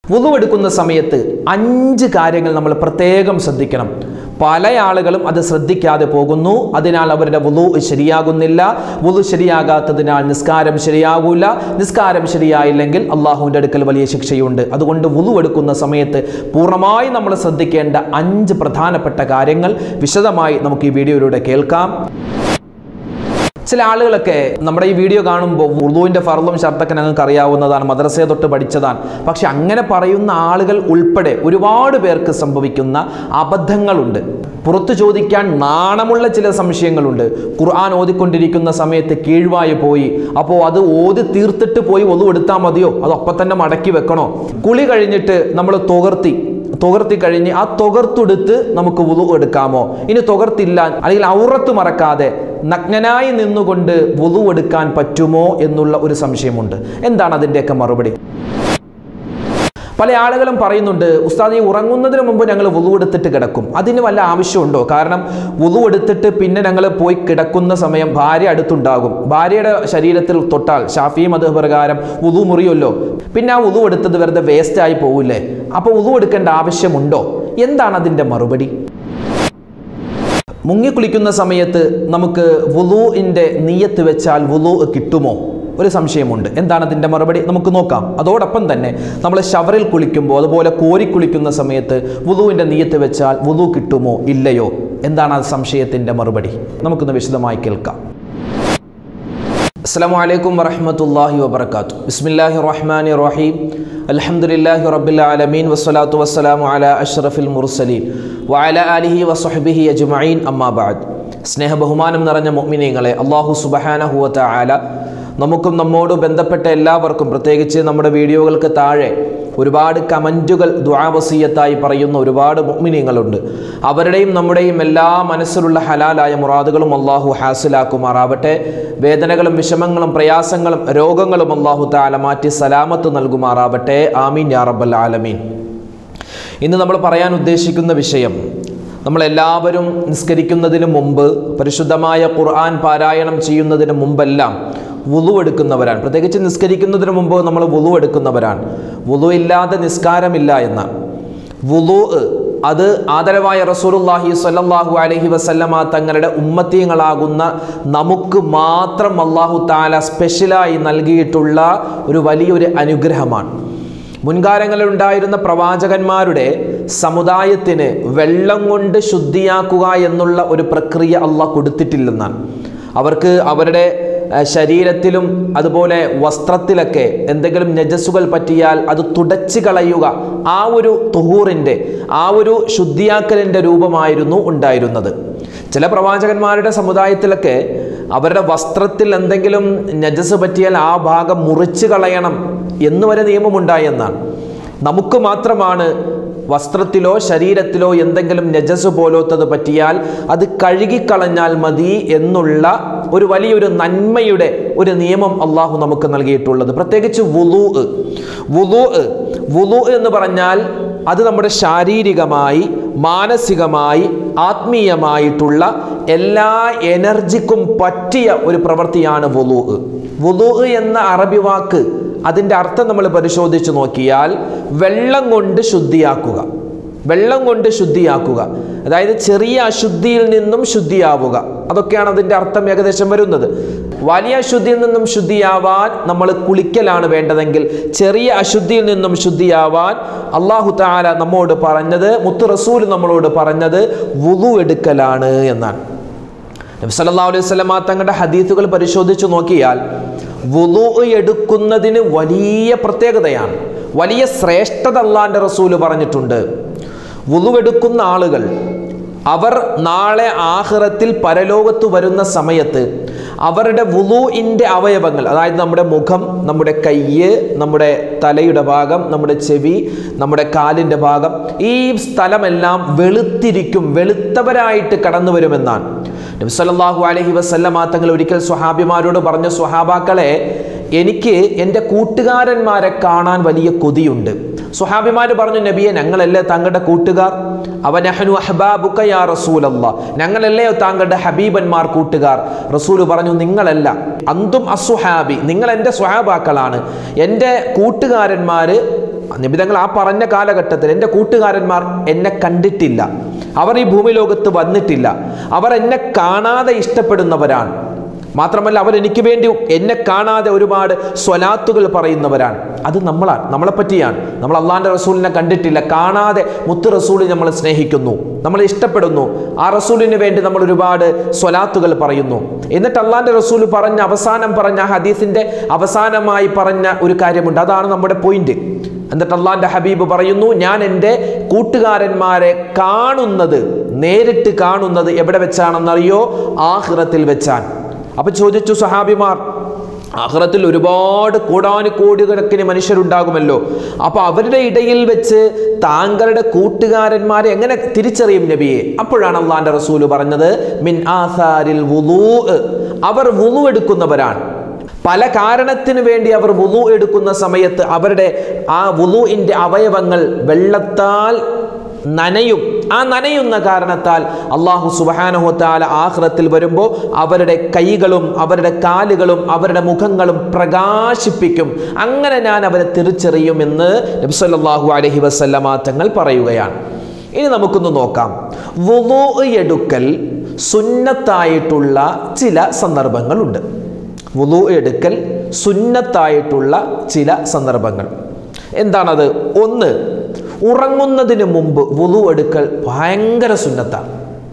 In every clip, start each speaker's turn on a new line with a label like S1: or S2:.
S1: വുളു എടുക്കുന്ന സമയത്ത് അഞ്ച് കാര്യങ്ങൾ നമ്മൾ പ്രത്യേകം ശ്രദ്ധിക്കണം പല ആളുകളും അത് ശ്രദ്ധിക്കാതെ പോകുന്നു അതിനാൽ അവരുടെ വുളു ശരിയാകുന്നില്ല വുളു ശരിയാകാത്തതിനാൽ നിസ്കാരം ശരിയാകൂല നിസ്കാരം ശരിയായില്ലെങ്കിൽ അള്ളാഹുവിൻ്റെ അടുക്കൽ വലിയ ശിക്ഷയുണ്ട് അതുകൊണ്ട് വുളു എടുക്കുന്ന സമയത്ത് പൂർണ്ണമായി നമ്മൾ ശ്രദ്ധിക്കേണ്ട അഞ്ച് പ്രധാനപ്പെട്ട കാര്യങ്ങൾ വിശദമായി നമുക്ക് ഈ വീഡിയോയിലൂടെ കേൾക്കാം ചില ആളുകളൊക്കെ നമ്മുടെ ഈ വീഡിയോ കാണുമ്പോൾ ഉറുദുവിൻ്റെ ഫർളും ഷർട്ടൊക്കെ ഞങ്ങൾക്ക് അറിയാവുന്നതാണ് മദ്രസയെ തൊട്ട് പഠിച്ചതാണ് പക്ഷെ അങ്ങനെ പറയുന്ന ആളുകൾ ഉൾപ്പെടെ ഒരുപാട് പേർക്ക് സംഭവിക്കുന്ന അബദ്ധങ്ങളുണ്ട് പുറത്തു ചോദിക്കാൻ നാണമുള്ള ചില സംശയങ്ങളുണ്ട് ഖുർആൻ ഓതിക്കൊണ്ടിരിക്കുന്ന സമയത്ത് കീഴ്വായി പോയി അപ്പോൾ അത് ഓതി തീർത്തിട്ട് പോയി ഒതു എടുത്താൽ മതിയോ അത് അപ്പം തന്നെ മടക്കി വെക്കണോ കുളി കഴിഞ്ഞിട്ട് നമ്മൾ തുകർത്തി തുകർത്തി കഴിഞ്ഞ് ആ തുകർത്തെടുത്ത് നമുക്ക് വുളു എടുക്കാമോ ഇനി തുകർത്തില്ല അല്ലെങ്കിൽ ഔറത്ത് മറക്കാതെ നഗ്നനായി നിന്നുകൊണ്ട് വുളു എടുക്കാൻ പറ്റുമോ എന്നുള്ള ഒരു സംശയമുണ്ട് എന്താണ് അതിൻ്റെയൊക്കെ മറുപടി പല ആളുകളും പറയുന്നുണ്ട് ഉസ്താദ് ഈ ഉറങ്ങുന്നതിന് മുമ്പ് ഞങ്ങൾ വുളു എടുത്തിട്ട് കിടക്കും അതിന് വല്ല ആവശ്യമുണ്ടോ കാരണം വുളു എടുത്തിട്ട് പിന്നെ ഞങ്ങൾ പോയി കിടക്കുന്ന സമയം ഭാര്യ അടുത്തുണ്ടാകും ഭാര്യയുടെ ശരീരത്തിൽ തൊട്ടാൽ ഷാഫി മത പ്രകാരം വുളു മുറിയുമല്ലോ പിന്നെ ആ വുളു എടുത്തത് വെറുതെ വേസ്റ്റ് ആയി പോവില്ലേ അപ്പോൾ വുളു എടുക്കേണ്ട ആവശ്യമുണ്ടോ എന്താണ് അതിൻ്റെ മറുപടി മുങ്ങി കുളിക്കുന്ന സമയത്ത് നമുക്ക് വുളുവിൻ്റെ നീയത്ത് വെച്ചാൽ വുളു കിട്ടുമോ ഒരു സംശയമുണ്ട് എന്താണ് അതിൻ്റെ മറുപടി നമുക്ക് നോക്കാം അതോടൊപ്പം തന്നെ നമ്മൾ ഷവറിൽ കുളിക്കുമ്പോൾ അതുപോലെ കോരി കുളിക്കുന്ന സമയത്ത് വുളുവിൻ്റെ നീയത്ത് വെച്ചാൽ വുളു കിട്ടുമോ ഇല്ലയോ എന്താണ് ആ സംശയത്തിൻ്റെ മറുപടി നമുക്കൊന്ന് വിശദമായി കേൾക്കാം അസ്സാം വലൈക്കും വറഹമത്തല്ലാഹി വബർക്കാത്തു ബിസ്മില്ലാഹി റഹ്മാനി റഹീം അൽഹംദുലില്ലാഹി റബ്ബിൽ ആലമീൻ വസ്സലാത്തു വസ്സലാമു അല അഷ്റഫിൽ മുർസലീൻ വഅല ആലിഹി വസ്ഹബിഹി അജ്മഈൻ അമ്മാ ബഅദ് സ്നേഹ ബഹുമാനം നിറഞ്ഞ മുഅ്മിനീങ്ങളെ അല്ലാഹു സുബ്ഹാനഹു വ തആല നമുക്കും നമ്മോട് ബന്ധപ്പെട്ട എല്ലാവർക്കും പ്രത്യേകിച്ച് നമ്മുടെ വീഡിയോകൾക്ക് താഴെ ഒരുപാട് കമൻറ്റുകൾ ദ്വാവസീയത്തായി പറയുന്ന ഒരുപാട് മുഅ്മിനീങ്ങളുണ്ട് അവരുടെയും നമ്മുടെയും എല്ലാ മനസ്സിലുള്ള ഹലാലായ മുറാദുകളും അള്ളാഹു ഹാസിലാക്കുമാറാവട്ടെ വേദനകളും വിഷമങ്ങളും പ്രയാസങ്ങളും രോഗങ്ങളും അള്ളാഹു താല മാറ്റി സലാമത്ത് നൽകുമാറാവട്ടെ ആമീൻ യാ റബ്ബൽ ആലമീൻ ഇന്ന് നമ്മൾ പറയാൻ ഉദ്ദേശിക്കുന്ന വിഷയം നമ്മളെല്ലാവരും നിസ്കരിക്കുന്നതിന് മുമ്പ് പരിശുദ്ധമായ ഖുർആൻ പാരായണം ചെയ്യുന്നതിന് മുമ്പെല്ലാം വുളു എടുക്കുന്നവരാണ് പ്രത്യേകിച്ച് നിസ്കരിക്കുന്നതിന് മുമ്പ് നമ്മൾ വുളു എടുക്കുന്നവരാണ് വുളു ഇല്ലാതെ നിസ്കാരമില്ല എന്ന വുളു അത് ആദരവായ റസൂലുള്ളാഹി സ്വല്ലല്ലാഹു അലൈഹി വസല്ലമ തങ്ങളുടെ ഉമ്മത്തീങ്ങളാകുന്ന നമുക്ക് മാത്രം അള്ളാഹു താല സ്പെഷ്യലായി നൽകിയിട്ടുള്ള ഒരു വലിയൊരു അനുഗ്രഹമാണ് മുൻകാലങ്ങളിൽ ഉണ്ടായിരുന്ന പ്രവാചകന്മാരുടെ സമുദായത്തിന് വെള്ളം കൊണ്ട് ശുദ്ധിയാക്കുക എന്നുള്ള ഒരു പ്രക്രിയ അള്ളാഹ് കൊടുത്തിട്ടില്ലെന്നാണ് അവർക്ക് അവരുടെ അഹ് ശരീരത്തിലും അതുപോലെ വസ്ത്രത്തിലൊക്കെ എന്തെങ്കിലും നജസ്സുകൾ പറ്റിയാൽ അത് തുടച്ചു കളയുക ആ ഒരു തുഹൂറിൻ്റെ ആ ഒരു ശുദ്ധിയാക്കലിൻ്റെ രൂപമായിരുന്നു ഉണ്ടായിരുന്നത് ചില പ്രവാചകന്മാരുടെ സമുദായത്തിലൊക്കെ അവരുടെ വസ്ത്രത്തിൽ എന്തെങ്കിലും നജസ് പറ്റിയാൽ ആ ഭാഗം മുറിച്ചു കളയണം എന്ന് വരെ നിയമമുണ്ടായെന്നാണ് നമുക്ക് മാത്രമാണ് വസ്ത്രത്തിലോ ശരീരത്തിലോ എന്തെങ്കിലും നജസ് പോലോത്തത് പറ്റിയാൽ അത് കഴുകിക്കളഞ്ഞാൽ മതി എന്നുള്ള ഒരു വലിയൊരു നന്മയുടെ ഒരു നിയമം അള്ളാഹു നമുക്ക് നൽകിയിട്ടുള്ളത് പ്രത്യേകിച്ച് വുലു വുലു വുലു എന്ന് പറഞ്ഞാൽ അത് നമ്മുടെ ശാരീരികമായി മാനസികമായി ആത്മീയമായിട്ടുള്ള എല്ലാ എനർജിക്കും പറ്റിയ ഒരു പ്രവൃത്തിയാണ് വുലു വുലു എന്ന അറബി വാക്ക് അതിൻ്റെ അർത്ഥം നമ്മൾ പരിശോധിച്ച് നോക്കിയാൽ വെള്ളം കൊണ്ട് ശുദ്ധിയാക്കുക വെള്ളം കൊണ്ട് ശുദ്ധിയാക്കുക അതായത് ചെറിയ അശുദ്ധിയിൽ നിന്നും ശുദ്ധിയാവുക അതൊക്കെയാണ് അതിൻ്റെ അർത്ഥം ഏകദേശം വരുന്നത് വലിയ അശുദ്ധിയിൽ നിന്നും ശുദ്ധിയാവാൻ നമ്മൾ കുളിക്കലാണ് വേണ്ടതെങ്കിൽ ചെറിയ അശുദ്ധിയിൽ നിന്നും ശുദ്ധിയാവാൻ അള്ളാഹു താല നമ്മോട് പറഞ്ഞത് മുത്തു റസൂൽ നമ്മളോട് പറഞ്ഞത് വുളു എടുക്കലാണ് എന്നാണ് നബി സല്ലല്ലാഹു അലൈഹി വസല്ലമ തങ്ങളുടെ ഹദീസുകൾ പരിശോധിച്ച് നോക്കിയാൽ വുളു എടുക്കുന്നതിന് വലിയ പ്രത്യേകതയാണ് വലിയ ശ്രേഷ്ഠത അള്ളാന്റെ റസൂല് പറഞ്ഞിട്ടുണ്ട് വുളു എടുക്കുന്ന ആളുകൾ അവർ നാളെ ആഹ്റത്തിൽ പരലോകത്ത് വരുന്ന സമയത്ത് അവരുടെ വുളുവിൻ്റെ അവയവങ്ങൾ അതായത് നമ്മുടെ മുഖം നമ്മുടെ കയ്യ് നമ്മുടെ തലയുടെ ഭാഗം നമ്മുടെ ചെവി നമ്മുടെ കാലിൻ്റെ ഭാഗം ഈ സ്ഥലമെല്ലാം വെളുത്തിരിക്കും വെളുത്തവരായിട്ട് കടന്നു വരുമെന്നാണ് നബി സല്ലല്ലാഹു അലൈഹി വസല്ലമ തങ്ങൾ ഒരിക്കൽ സ്വഹാബിമാരോട് പറഞ്ഞ സ്വഹാബാക്കളെ എനിക്ക് എൻ്റെ കൂട്ടുകാരന്മാരെ കാണാൻ വലിയ കൊതിയുണ്ട് സുഹാബിമാർ പറഞ്ഞു നബിയെ ഞങ്ങളല്ലേ താങ്കളുടെ കൂട്ടുകാർ അവനഹനു അഹ്ബാബുക യാ റസൂലല്ലാ ഞങ്ങളല്ലേ താങ്കളുടെ ഹബീബന്മാർ കൂട്ടുകാർ റസൂൽ പറഞ്ഞു നിങ്ങളല്ല അന്തും അസുഹാബി നിങ്ങൾ എൻ്റെ സ്വഹാബാക്കളാണ് എൻ്റെ കൂട്ടുകാരന്മാർ നിബിതങ്ങൾ ആ പറഞ്ഞ കാലഘട്ടത്തിൽ എൻ്റെ കൂട്ടുകാരന്മാർ എന്നെ കണ്ടിട്ടില്ല അവർ ഈ ഭൂമി ലോകത്ത് വന്നിട്ടില്ല അവർ എന്നെ കാണാതെ ഇഷ്ടപ്പെടുന്നവരാണ് മാത്രമല്ല അവർ എനിക്ക് വേണ്ടി എന്നെ കാണാതെ ഒരുപാട് സ്വലാത്തുകൾ പറയുന്നവരാണ് അത് നമ്മളാണ് നമ്മളെ പറ്റിയാണ് നമ്മൾ അള്ളാന്റെ റസൂലിനെ കണ്ടിട്ടില്ല കാണാതെ മുത്ത് റസൂലിനെ നമ്മൾ സ്നേഹിക്കുന്നു നമ്മൾ ഇഷ്ടപ്പെടുന്നു ആ റസൂലിന് വേണ്ടി നമ്മൾ ഒരുപാട് സ്വലാത്തുകൾ പറയുന്നു എന്നിട്ട് അള്ളാന്റെ റസൂൽ പറഞ്ഞ അവസാനം പറഞ്ഞ ആ ഹദീസിന്റെ അവസാനമായി പറഞ്ഞ ഒരു കാര്യമുണ്ട് അതാണ് നമ്മുടെ പോയിന്റ് എന്നിട്ട് അള്ളാന്റെ ഹബീബ് പറയുന്നു ഞാൻ എൻ്റെ കൂട്ടുകാരന്മാരെ കാണുന്നത് നേരിട്ട് കാണുന്നത് എവിടെ വെച്ചാണെന്നറിയോ ആഹ്റത്തിൽ വെച്ചാൻ അപ്പൊ ചോദിച്ചു സഹാബിമാർ ആഹ്റത്തിൽ ഒരുപാട് കോടാനുകോടിക്കണക്കിന് മനുഷ്യരുണ്ടാകുമല്ലോ അപ്പൊ അവരുടെ ഇടയിൽ വെച്ച് താങ്കളുടെ കൂട്ടുകാരന്മാരെ എങ്ങനെ തിരിച്ചറിയും നബിയെ അപ്പോഴാണ് അള്ളാന്റെ റസൂല് പറഞ്ഞത് മിൻ ആസാരിൽ വുളൂ അവർ വുളു എടുക്കുന്നവരാണ് പല കാരണത്തിന് വേണ്ടി അവർ വുളു എടുക്കുന്ന സമയത്ത് അവരുടെ ആ വുളുവിൻ്റെ അവയവങ്ങൾ വെള്ളത്താൽ നനയും ആ നനയുന്ന കാരണത്താൽ അള്ളാഹു സുബാനഹുത്താല ആഹ്റത്തിൽ വരുമ്പോൾ അവരുടെ കൈകളും അവരുടെ കാലുകളും അവരുടെ മുഖങ്ങളും പ്രകാശിപ്പിക്കും അങ്ങനെ ഞാൻ അവരെ തിരിച്ചറിയുമെന്ന് നബ്സല്ലാഹു അലഹി വസല്ലമ തങ്ങൾ പറയുകയാണ് ഇനി നമുക്കൊന്ന് നോക്കാം വുളു എടുക്കൽ സുന്നത്തായിട്ടുള്ള ചില സന്ദർഭങ്ങളുണ്ട് വുളു എടുക്കൽ സുന്നത്തായിട്ടുള്ള ചില സന്ദർഭങ്ങൾ എന്താണത് ഒന്ന് ഉറങ്ങുന്നതിന് മുമ്പ് വുളു എടുക്കൽ ഭയങ്കര സുന്നത്താണ്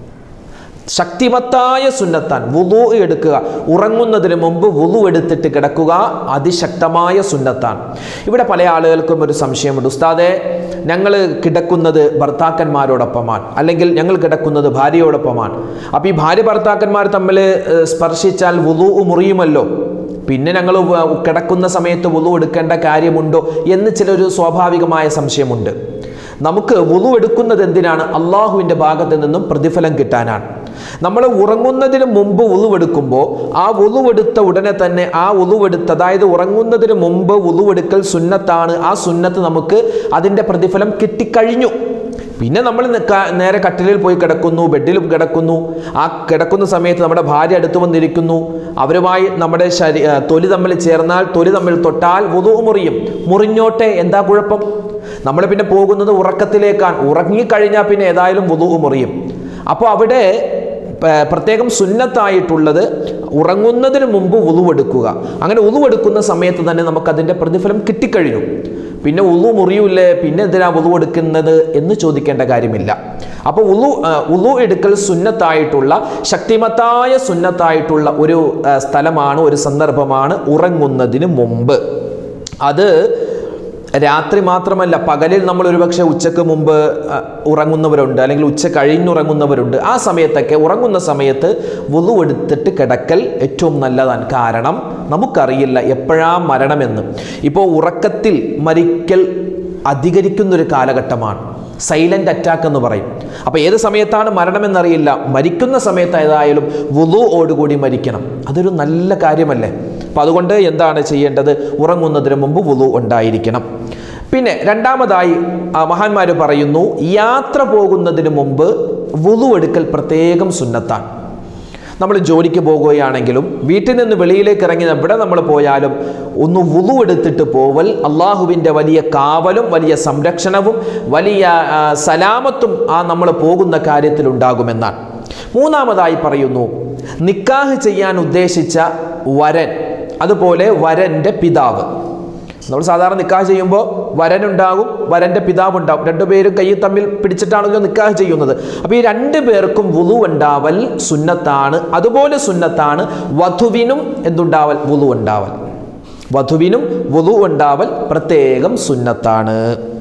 S1: ശക്തിമത്തായ സുന്നത്താൻ വുളു എടുക്കുക ഉറങ്ങുന്നതിന് മുമ്പ് വുളു എടുത്തിട്ട് കിടക്കുക അതിശക്തമായ സുന്നത്താണ് ഇവിടെ പല ആളുകൾക്കും ഒരു സംശയമുണ്ട് ഉസ്താദെ ഞങ്ങൾ കിടക്കുന്നത് ഭർത്താക്കന്മാരോടൊപ്പമാണ് അല്ലെങ്കിൽ ഞങ്ങൾ കിടക്കുന്നത് ഭാര്യയോടൊപ്പമാണ് അപ്പോൾ ഈ ഭാര്യ ഭർത്താക്കന്മാർ തമ്മിൽ ഏഹ്, സ്പർശിച്ചാൽ വുളു മുറിയുമല്ലോ പിന്നെ ഞങ്ങൾ കിടക്കുന്ന സമയത്ത് വുളു എടുക്കേണ്ട കാര്യമുണ്ടോ എന്ന് ചിലൊരു സ്വാഭാവികമായ സംശയമുണ്ട് നമുക്ക് വുളു എടുക്കുന്നത് എന്തിനാണ് അള്ളാഹുവിൻ്റെ ഭാഗത്ത് നിന്നും പ്രതിഫലം കിട്ടാനാണ് നമ്മൾ ഉറങ്ങുന്നതിന് മുമ്പ് ഉളുവെടുക്കുമ്പോൾ ആ ഉളുവെടുത്ത ഉടനെ തന്നെ ആ ഉളുവെടുത്ത് അതായത് ഉറങ്ങുന്നതിന് മുമ്പ് ഉളുവെടുക്കൽ സുന്നത്താണ് ആ സുന്നത്ത് നമുക്ക് അതിൻ്റെ പ്രതിഫലം കിട്ടിക്കഴിഞ്ഞു പിന്നെ നമ്മൾ നിക്ക- നേരെ കട്ടിലിൽ പോയി കിടക്കുന്നു ബെഡിലും കിടക്കുന്നു ആ കിടക്കുന്ന സമയത്ത് നമ്മുടെ ഭാര്യ അടുത്ത് വന്നിരിക്കുന്നു അവരുമായി നമ്മുടെ ശരീ ആ, തൊലി തമ്മിൽ ചേർന്നാൽ തൊലി തമ്മിൽ തൊട്ടാൽ വുതു മുറിയും മുറിഞ്ഞോട്ടെ എന്താ കുഴപ്പം നമ്മൾ പിന്നെ പോകുന്നത് ഉറക്കത്തിലേക്കാണ് ഉറങ്ങിക്കഴിഞ്ഞാൽ പിന്നെ ഏതായാലും വുതു മുറിയും അപ്പോൾ അവിടെ പ- പ്രത്യേകം സുന്നത്തായിട്ടുള്ളത് ഉറങ്ങുന്നതിന് മുമ്പ് ഉളുവെടുക്കുക അങ്ങനെ ഉളുവെടുക്കുന്ന സമയത്ത് തന്നെ നമുക്കതിൻ്റെ പ്രതിഫലം കിട്ടിക്കഴിഞ്ഞു പിന്നെ ഉളു മുറിയൂലേ പിന്നെ എന്തിനാ ഉളു എടുക്കുന്നത് എന്ന് ചോദിക്കേണ്ട കാര്യമില്ല അപ്പോൾ ഉളു ആ, ഉളു എടുക്കൽ സുന്നത്തായിട്ടുള്ള ശക്തിമത്തായ സുന്നത്തായിട്ടുള്ള ഒരു ആ, സ്ഥലമാണ് ഒരു സന്ദർഭമാണ് ഉറങ്ങുന്നതിന് മുമ്പ് അത് രാത്രി മാത്രമല്ല പകലിൽ നമ്മൾ ഒരുപക്ഷെ ഉച്ചക്ക് മുമ്പ് അ, ഉറങ്ങുന്നവരുണ്ട് അല്ലെങ്കിൽ ഉച്ച കഴിഞ്ഞുറങ്ങുന്നവരുണ്ട് ആ സമയത്തൊക്കെ ഉറങ്ങുന്ന സമയത്ത് വുളു എടുത്തിട്ട് കിടക്കൽ ഏറ്റവും നല്ലതാണ് കാരണം നമുക്കറിയില്ല എപ്പോഴാ മരണമെന്ന് ഇപ്പോൾ ഉറക്കത്തിൽ മരിക്കൽ അധികരിക്കുന്നൊരു കാലഘട്ടമാണ് സൈലന്റ് അറ്റാക്ക് എന്ന് പറയും അപ്പോൾ ഏത് സമയത്താണ് മരണമെന്നറിയില്ല മരിക്കുന്ന സമയത്ത് ഏതായാലും വുളുവോടുകൂടി മരിക്കണം അതൊരു നല്ല കാര്യമല്ലേ അപ്പം അതുകൊണ്ട് എന്താണ് ചെയ്യേണ്ടത് ഉറങ്ങുന്നതിന് മുമ്പ് വുളു ഉണ്ടായിരിക്കണം പിന്നെ രണ്ടാമതായി മഹാന്മാർ പറയുന്നു യാത്ര പോകുന്നതിന് മുമ്പ് വുളു എടുക്കൽ പ്രത്യേകം സുന്നത്താണ് നമ്മൾ ജോലിക്ക് പോകുകയാണെങ്കിലും വീട്ടിൽ നിന്ന് വെളിയിലേക്ക് ഇറങ്ങി എവിടെ നമ്മൾ പോയാലും ഒന്ന് വുളു എടുത്തിട്ട് പോവൽ അള്ളാഹുവിൻ്റെ വലിയ കാവലും വലിയ സംരക്ഷണവും വലിയ ആ, സലാമത്തും ആ നമ്മൾ പോകുന്ന കാര്യത്തിൽ ഉണ്ടാകുമെന്നാണ് മൂന്നാമതായി പറയുന്നു നിക്കാഹ് ചെയ്യാൻ ഉദ്ദേശിച്ച വരൻ അതുപോലെ വരൻ്റെ പിതാവ് നമ്മൾ സാധാരണ നിക്കാഹ് ചെയ്യുമ്പോൾ വരനുണ്ടാകും വരൻ്റെ പിതാവ് ഉണ്ടാവും രണ്ടുപേരും കൈ തമ്മിൽ പിടിച്ചിട്ടാണല്ലോ നിക്കാഹ് ചെയ്യുന്നത് അപ്പോൾ ഈ രണ്ട് പേർക്കും വുളു ഉണ്ടാവൽ സുന്നത്താണ് അതുപോലെ സുന്നത്താണ് വധുവിനും എന്തുണ്ടാവൽ വുളു ഉണ്ടാവൽ വധുവിനും വുളു ഉണ്ടാവൽ പ്രത്യേകം സുന്നത്താണ്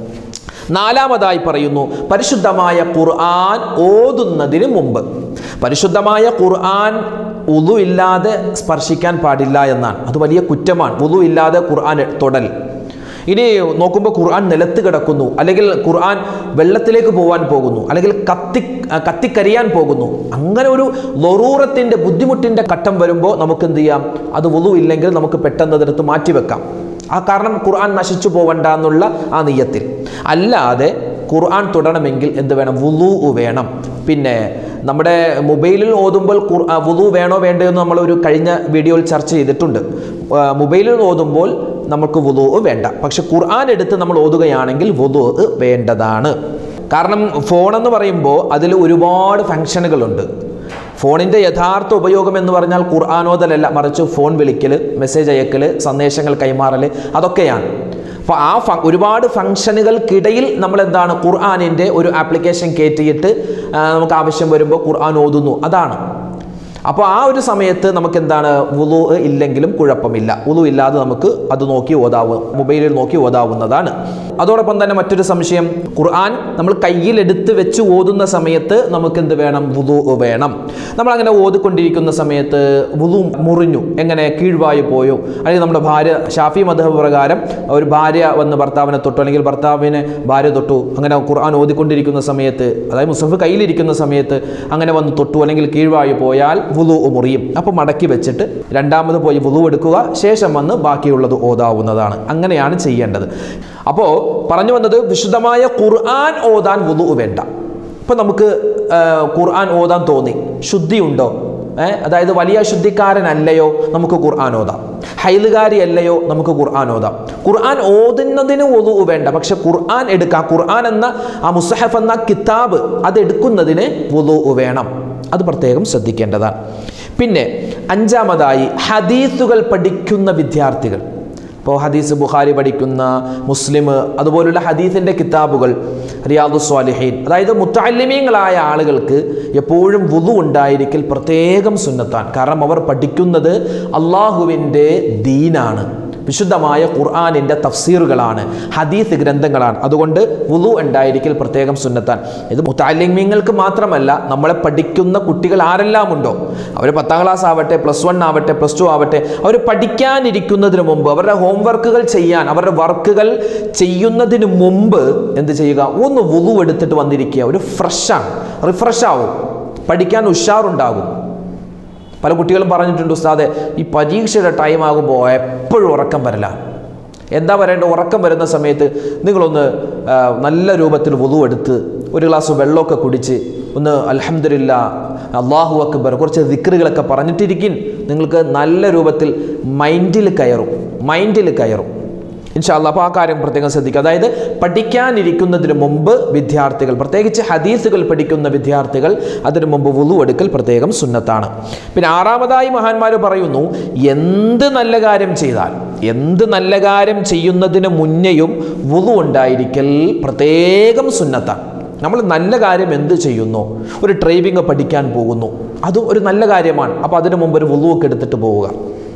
S1: നാലാമതായി പറയുന്നു പരിശുദ്ധമായ ഖുർആൻ ഓതുന്നതിന് മുമ്പ് പരിശുദ്ധമായ ഖുർആൻ ഉതു ഇല്ലാതെ സ്പർശിക്കാൻ പാടില്ല എന്നാണ് അത് വലിയ കുറ്റമാണ് ഉതു ഇല്ലാതെ ഖുർആൻ തൊടൽ ഇനി നോക്കുമ്പോൾ ഖുർആൻ നിലത്ത് കിടക്കുന്നു അല്ലെങ്കിൽ ഖുർആൻ വെള്ളത്തിലേക്ക് പോകാൻ പോകുന്നു അല്ലെങ്കിൽ കത്തി കത്തിക്കരിയാൻ പോകുന്നു അങ്ങനെ ഒരു ലൊറൂറത്തിൻ്റെ ബുദ്ധിമുട്ടിൻ്റെ ഘട്ടം വരുമ്പോൾ നമുക്ക് എന്ത് ചെയ്യാം അത് വുളു ഇല്ലെങ്കിൽ നമുക്ക് പെട്ടെന്ന് അതെടുത്ത് മാറ്റിവെക്കാം ആ കാരണം ഖുർആൻ നശിച്ചു പോവണ്ട എന്നുള്ള ആ നെയ്യത്തിൽ അല്ലാതെ ഖുർആൻ തുടരണമെങ്കിൽ എന്ത് വേണം വുളു വേണം പിന്നെ നമ്മുടെ മൊബൈലിൽ ഓതുമ്പോൾ ഖുർ- ആ, വുളു വേണോ വേണ്ടയോ എന്ന് നമ്മൾ ഒരു കഴിഞ്ഞ വീഡിയോയിൽ ചർച്ച ചെയ്തിട്ടുണ്ട് ആ, മൊബൈലിൽ ഓതുമ്പോൾ നമുക്ക് വുതു വേണ്ട പക്ഷെ ഖുർആൻ എടുത്ത് നമ്മൾ ഓതുകയാണെങ്കിൽ വുതു വേണ്ടതാണ് കാരണം ഫോണെന്ന് പറയുമ്പോൾ അതിൽ ഒരുപാട് ഫങ്ഷനുകളുണ്ട് ഫോണിൻ്റെ യഥാർത്ഥ ഉപയോഗം എന്ന് പറഞ്ഞാൽ ഖുർആാനോദലല്ല മറിച്ച് ഫോൺ വിളിക്കൽ മെസ്സേജ് അയക്കൽ സന്ദേശങ്ങൾ കൈമാറൽ അതൊക്കെയാണ് അപ്പോൾ ആ ഫ ഒരുപാട് ഫംഗ്ഷനുകൾക്കിടയിൽ നമ്മൾ എന്താണ് ഖുർആാനിൻ്റെ ഒരു ആപ്ലിക്കേഷൻ കയറ്റിയിട്ട് ആ, നമുക്ക് ആവശ്യം വരുമ്പോൾ ഖുർആൻ ഓതുന്നു അതാണ് അപ്പോൾ ആ ഒരു സമയത്ത് നമുക്ക് എന്താണ് വുളു ഇല്ലെങ്കിലും കുഴപ്പമില്ല വുളു ഇല്ലാതെ നമുക്ക് അത് നോക്കി ഓതാവും മൊബൈലിൽ നോക്കി ഓതാവുന്നതാണ് അതോടൊപ്പം തന്നെ മറ്റൊരു സംശയം ഖുർആൻ നമ്മൾ കയ്യിലെടുത്ത് വെച്ച് ഓതുന്ന സമയത്ത് നമുക്ക് എന്ത് വേണം വുളു വേണം നമ്മൾ അങ്ങനെ ഓതിക്കൊണ്ടിരിക്കുന്ന സമയത്ത് വുളു മുറിഞ്ഞു എങ്ങനെ കീഴ്വായു പോയോ അല്ലെങ്കിൽ നമ്മുടെ ഭാര്യ ഷാഫി മധബ് പ്രകാരം ഒരു ഭാര്യ വന്ന് ഭർത്താവിനെ തൊട്ടു അല്ലെങ്കിൽ ഭർത്താവിനെ ഭാര്യ തൊട്ടു അങ്ങനെ ഖുർആൻ ഓതിക്കൊണ്ടിരിക്കുന്ന സമയത്ത് അതായത് മുസഫ് കയ്യിലിരിക്കുന്ന സമയത്ത് അങ്ങനെ വന്ന് തൊട്ടു അല്ലെങ്കിൽ കീഴ്വായു പോയാൽ വുളു മുറിയും അപ്പോൾ മടക്കി വെച്ചിട്ട് രണ്ടാമത് പോയി വുളു എടുക്കുക ശേഷം വന്ന് ബാക്കിയുള്ളത് ഓതാവുന്നതാണ് അങ്ങനെയാണ് ചെയ്യേണ്ടത് അപ്പോൾ പറഞ്ഞു വന്നത് വിശുദ്ധമായ ഖുർആൻ ഓതാൻ വുളു വേണ്ട ഇപ്പം നമുക്ക് ആ, ഖുർആൻ ഓതാൻ തോന്നി ശുദ്ധിയുണ്ടോ ഏ അതായത് വലിയ ശുദ്ധിക്കാരനല്ലയോ നമുക്ക് ഖുർആൻ ഓതാം ഹൈലുകാരി അല്ലയോ നമുക്ക് ഖുർആൻ ഓതാം ഖുർആൻ ഓതുന്നതിന് ഒതു വേണ്ട പക്ഷെ ഖുർആൻ എടുക്കാം ഖുർആൻ എന്ന ആ മുസഹഫ് എന്ന കിതാബ് അത് എടുക്കുന്നതിന് ഒതു വേണം അത് പ്രത്യേകം ശ്രദ്ധിക്കേണ്ടതാണ് പിന്നെ അഞ്ചാമതായി ഹദീസുകൾ പഠിക്കുന്ന വിദ്യാർത്ഥികൾ ഇപ്പോൾ ഹദീസ് ബുഖാരി പഠിക്കുന്ന മുസ്ലിം അതുപോലുള്ള ഹദീസിൻ്റെ കിതാബുകൾ റിയാദു സ്വാലിഹീൻ അതായത് മുത്തല്ലിമീങ്ങളായ ആളുകൾക്ക് എപ്പോഴും വുതു ഉണ്ടായിരിക്കൽ പ്രത്യേകം സുന്നത്താണ് കാരണം അവർ പഠിക്കുന്നത് അള്ളാഹുവിൻ്റെ ദീനാണ് വിശുദ്ധമായ ഖുർആാനിൻ്റെ തഫ്സീറുകളാണ് ഹദീസ് ഗ്രന്ഥങ്ങളാണ് അതുകൊണ്ട് വുളു ഉണ്ടായിരിക്കൽ പ്രത്യേകം സുന്നത്താൻ ഇത് മുത്താലിമ്യങ്ങൾക്ക് മാത്രമല്ല നമ്മളെ പഠിക്കുന്ന കുട്ടികൾ ആരെല്ലാം ഉണ്ടോ അവർ പത്താം ക്ലാസ് ആവട്ടെ പ്ലസ് വൺ ആവട്ടെ പ്ലസ് ടു ആവട്ടെ അവർ പഠിക്കാനിരിക്കുന്നതിന് മുമ്പ് അവരുടെ ഹോംവർക്കുകൾ ചെയ്യാൻ അവരുടെ വർക്കുകൾ ചെയ്യുന്നതിന് മുമ്പ് എന്ത് ചെയ്യുക ഒന്ന് വുളു എടുത്തിട്ട് വന്നിരിക്കുക ഒരു ഫ്രഷാണ് റിഫ്രഷ് ആവും പഠിക്കാൻ ഉഷാറുണ്ടാകും പല കുട്ടികളും പറഞ്ഞിട്ടുണ്ട് ഉസ്താദെ ഈ പരീക്ഷയുടെ ടൈം ആകുമ്പോൾ എപ്പോഴും ഉറക്കം വരില്ല എന്താ പറയേണ്ടത് ഉറക്കം വരുന്ന സമയത്ത് നിങ്ങളൊന്ന് ആ, നല്ല രൂപത്തിൽ വുളു എടുത്ത് ഒരു ഗ്ലാസ് വെള്ളമൊക്കെ കുടിച്ച് ഒന്ന് അൽഹംദുലില്ല അള്ളാഹു അക്ബർ കുറച്ച് ദിക്റുകളൊക്കെ പറഞ്ഞിട്ടിരിക്കും നിങ്ങൾക്ക് നല്ല രൂപത്തിൽ മൈൻഡിൽ കയറും മൈൻഡിൽ കയറും ഇൻഷാല്ല അപ്പോൾ ആ കാര്യം പ്രത്യേകം ശ്രദ്ധിക്കുക അതായത് പഠിക്കാനിരിക്കുന്നതിന് മുമ്പ് വിദ്യാർത്ഥികൾ പ്രത്യേകിച്ച് ഹദീസുകൾ പഠിക്കുന്ന വിദ്യാർത്ഥികൾ അതിനു മുമ്പ് വുളു എടുക്കൽ പ്രത്യേകം സുന്നത്താണ് പിന്നെ ആറാമതായി മഹാന്മാർ പറയുന്നു എന്ത് നല്ല കാര്യം ചെയ്താൽ എന്ത് നല്ല കാര്യം ചെയ്യുന്നതിന് മുന്നെയും വുളു ഉണ്ടായിരിക്കൽ പ്രത്യേകം സുന്നത്താണ് നമ്മൾ നല്ല കാര്യം എന്ത് ചെയ്യുന്നു ഒരു ഡ്രൈവിംഗ് പഠിക്കാൻ പോകുന്നു അതും ഒരു നല്ല കാര്യമാണ് അപ്പോൾ അതിനു മുമ്പ് ഒരു വുളുവൊക്കെ എടുത്തിട്ട് പോവുക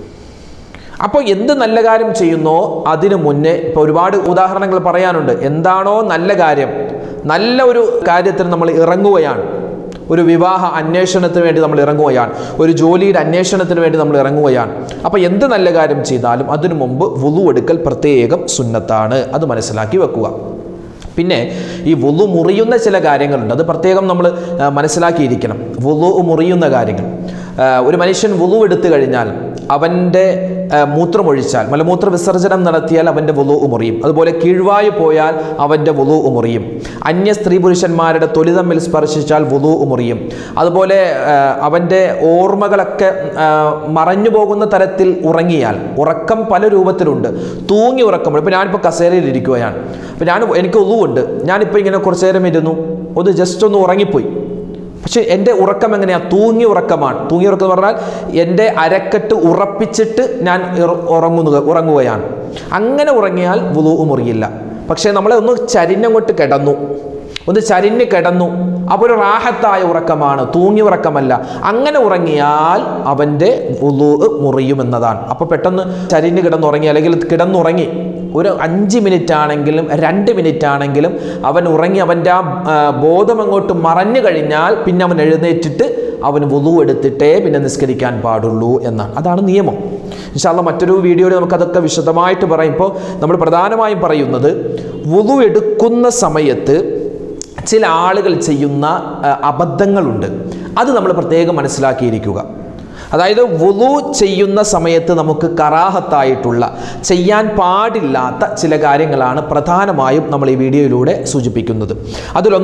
S1: അപ്പോൾ എന്ത് നല്ല കാര്യം ചെയ്യുന്നോ അതിനു മുന്നേ ഇപ്പോൾ ഒരുപാട് ഉദാഹരണങ്ങൾ പറയാനുണ്ട് എന്താണോ നല്ല കാര്യം നല്ല ഒരു കാര്യത്തിന് നമ്മൾ ഇറങ്ങുകയാണ് ഒരു വിവാഹ അന്വേഷണത്തിന് വേണ്ടി നമ്മൾ ഇറങ്ങുകയാണ് ഒരു ജോലിയുടെ അന്വേഷണത്തിന് വേണ്ടി നമ്മൾ ഇറങ്ങുകയാണ് അപ്പോൾ എന്ത് നല്ല കാര്യം ചെയ്താലും അതിനു മുമ്പ് വുളു എടുക്കൽ പ്രത്യേകം സുന്നത്താണ് അത് മനസ്സിലാക്കി വെക്കുക പിന്നെ ഈ വുളു മുറിയുന്ന ചില കാര്യങ്ങളുണ്ട് അത് പ്രത്യേകം നമ്മൾ ആ, മനസ്സിലാക്കിയിരിക്കണം വുളു മുറിയുന്ന കാര്യങ്ങൾ ആ, ഒരു മനുഷ്യൻ വുളു എടുത്തു കഴിഞ്ഞാൽ അവൻ്റെ ആ, മൂത്രമൊഴിച്ചാൽ മലമൂത്ര വിസർജനം നടത്തിയാൽ അവൻ്റെ വുളു മുറിയും അതുപോലെ കീഴ്വായു പോയാൽ അവൻ്റെ വുളു മുറിയും അന്യ സ്ത്രീ പുരുഷന്മാരുടെ തൊലി തമ്മിൽ സ്പർശിച്ചാൽ വുളു മുറിയും അതുപോലെ ആ, അവൻ്റെ ഓർമ്മകളൊക്കെ ആ, മറഞ്ഞു പോകുന്ന തരത്തിൽ ഉറങ്ങിയാൽ ഉറക്കം പല രൂപത്തിലുണ്ട് തൂങ്ങി ഉറക്കം ഇപ്പോൾ ഞാനിപ്പോൾ കസേരയിൽ ഇരിക്കുകയാണ് അപ്പോൾ ഞാൻ എനിക്ക് ഒന്നുമുണ്ട് ഞാനിപ്പോൾ ഇങ്ങനെ കുറച്ച് നേരം ഇരുന്നു ഒന്ന് ജസ്റ്റ് ഒന്ന് ഉറങ്ങിപ്പോയി പക്ഷെ എൻ്റെ ഉറക്കം എങ്ങനെയാണ് തൂങ്ങി ഉറക്കമാണ് തൂങ്ങി ഉറക്കം എന്ന് പറഞ്ഞാൽ എൻ്റെ അരക്കെട്ട് ഉറപ്പിച്ചിട്ട് ഞാൻ ഇറ- ഉറങ്ങുന്നത് ഉറങ്ങുകയാണ് അങ്ങനെ ഉറങ്ങിയാൽ വുളു മുറിയില്ല പക്ഷേ നമ്മളെ ഒന്ന് ചരിഞ്ഞങ്ങോട്ട് കിടന്നു ഒന്ന് ചരിഞ്ഞ് കിടന്നു അപ്പോൾ ഒരു റാഹത്തായ ഉറക്കമാണ് തൂങ്ങി ഉറക്കമല്ല അങ്ങനെ ഉറങ്ങിയാൽ അവൻ്റെ വുളു മുറിയുമെന്നതാണ് അപ്പോൾ പെട്ടെന്ന് ചരിഞ്ഞ് കിടന്നുറങ്ങി അല്ലെങ്കിൽ കിടന്നുറങ്ങി ഒരു അഞ്ച് മിനിറ്റ് ആണെങ്കിലും രണ്ട് മിനിറ്റ് ആണെങ്കിലും അവൻ ഉറങ്ങി അവൻ്റെ ആ ആ, ബോധം അങ്ങോട്ട് മറഞ്ഞു കഴിഞ്ഞാൽ പിന്നെ അവൻ എഴുന്നേറ്റിട്ട് അവൻ വുളു എടുത്തിട്ടേ പിന്നെ നിസ്കരിക്കാൻ പാടുള്ളൂ എന്നാണ് അതാണ് നിയമം ഇൻഷാല്ല മറ്റൊരു വീഡിയോയിൽ നമുക്കതൊക്കെ വിശദമായിട്ട് പറയും ഇപ്പോൾ നമ്മൾ പ്രധാനമായും പറയുന്നത് വുളു എടുക്കുന്ന സമയത്ത് ചില ആളുകൾ ചെയ്യുന്ന ആ, അബദ്ധങ്ങളുണ്ട് അത് നമ്മൾ പ്രത്യേകം മനസ്സിലാക്കിയിരിക്കുക അതായത് വുളു ചെയ്യുന്ന സമയത്ത് നമുക്ക് കറാഹത്തായിട്ടുള്ള ചെയ്യാൻ പാടില്ലാത്ത ചില കാര്യങ്ങളാണ് പ്രധാനമായും നമ്മൾ ഈ വീഡിയോയിലൂടെ സൂചിപ്പിക്കുന്നത്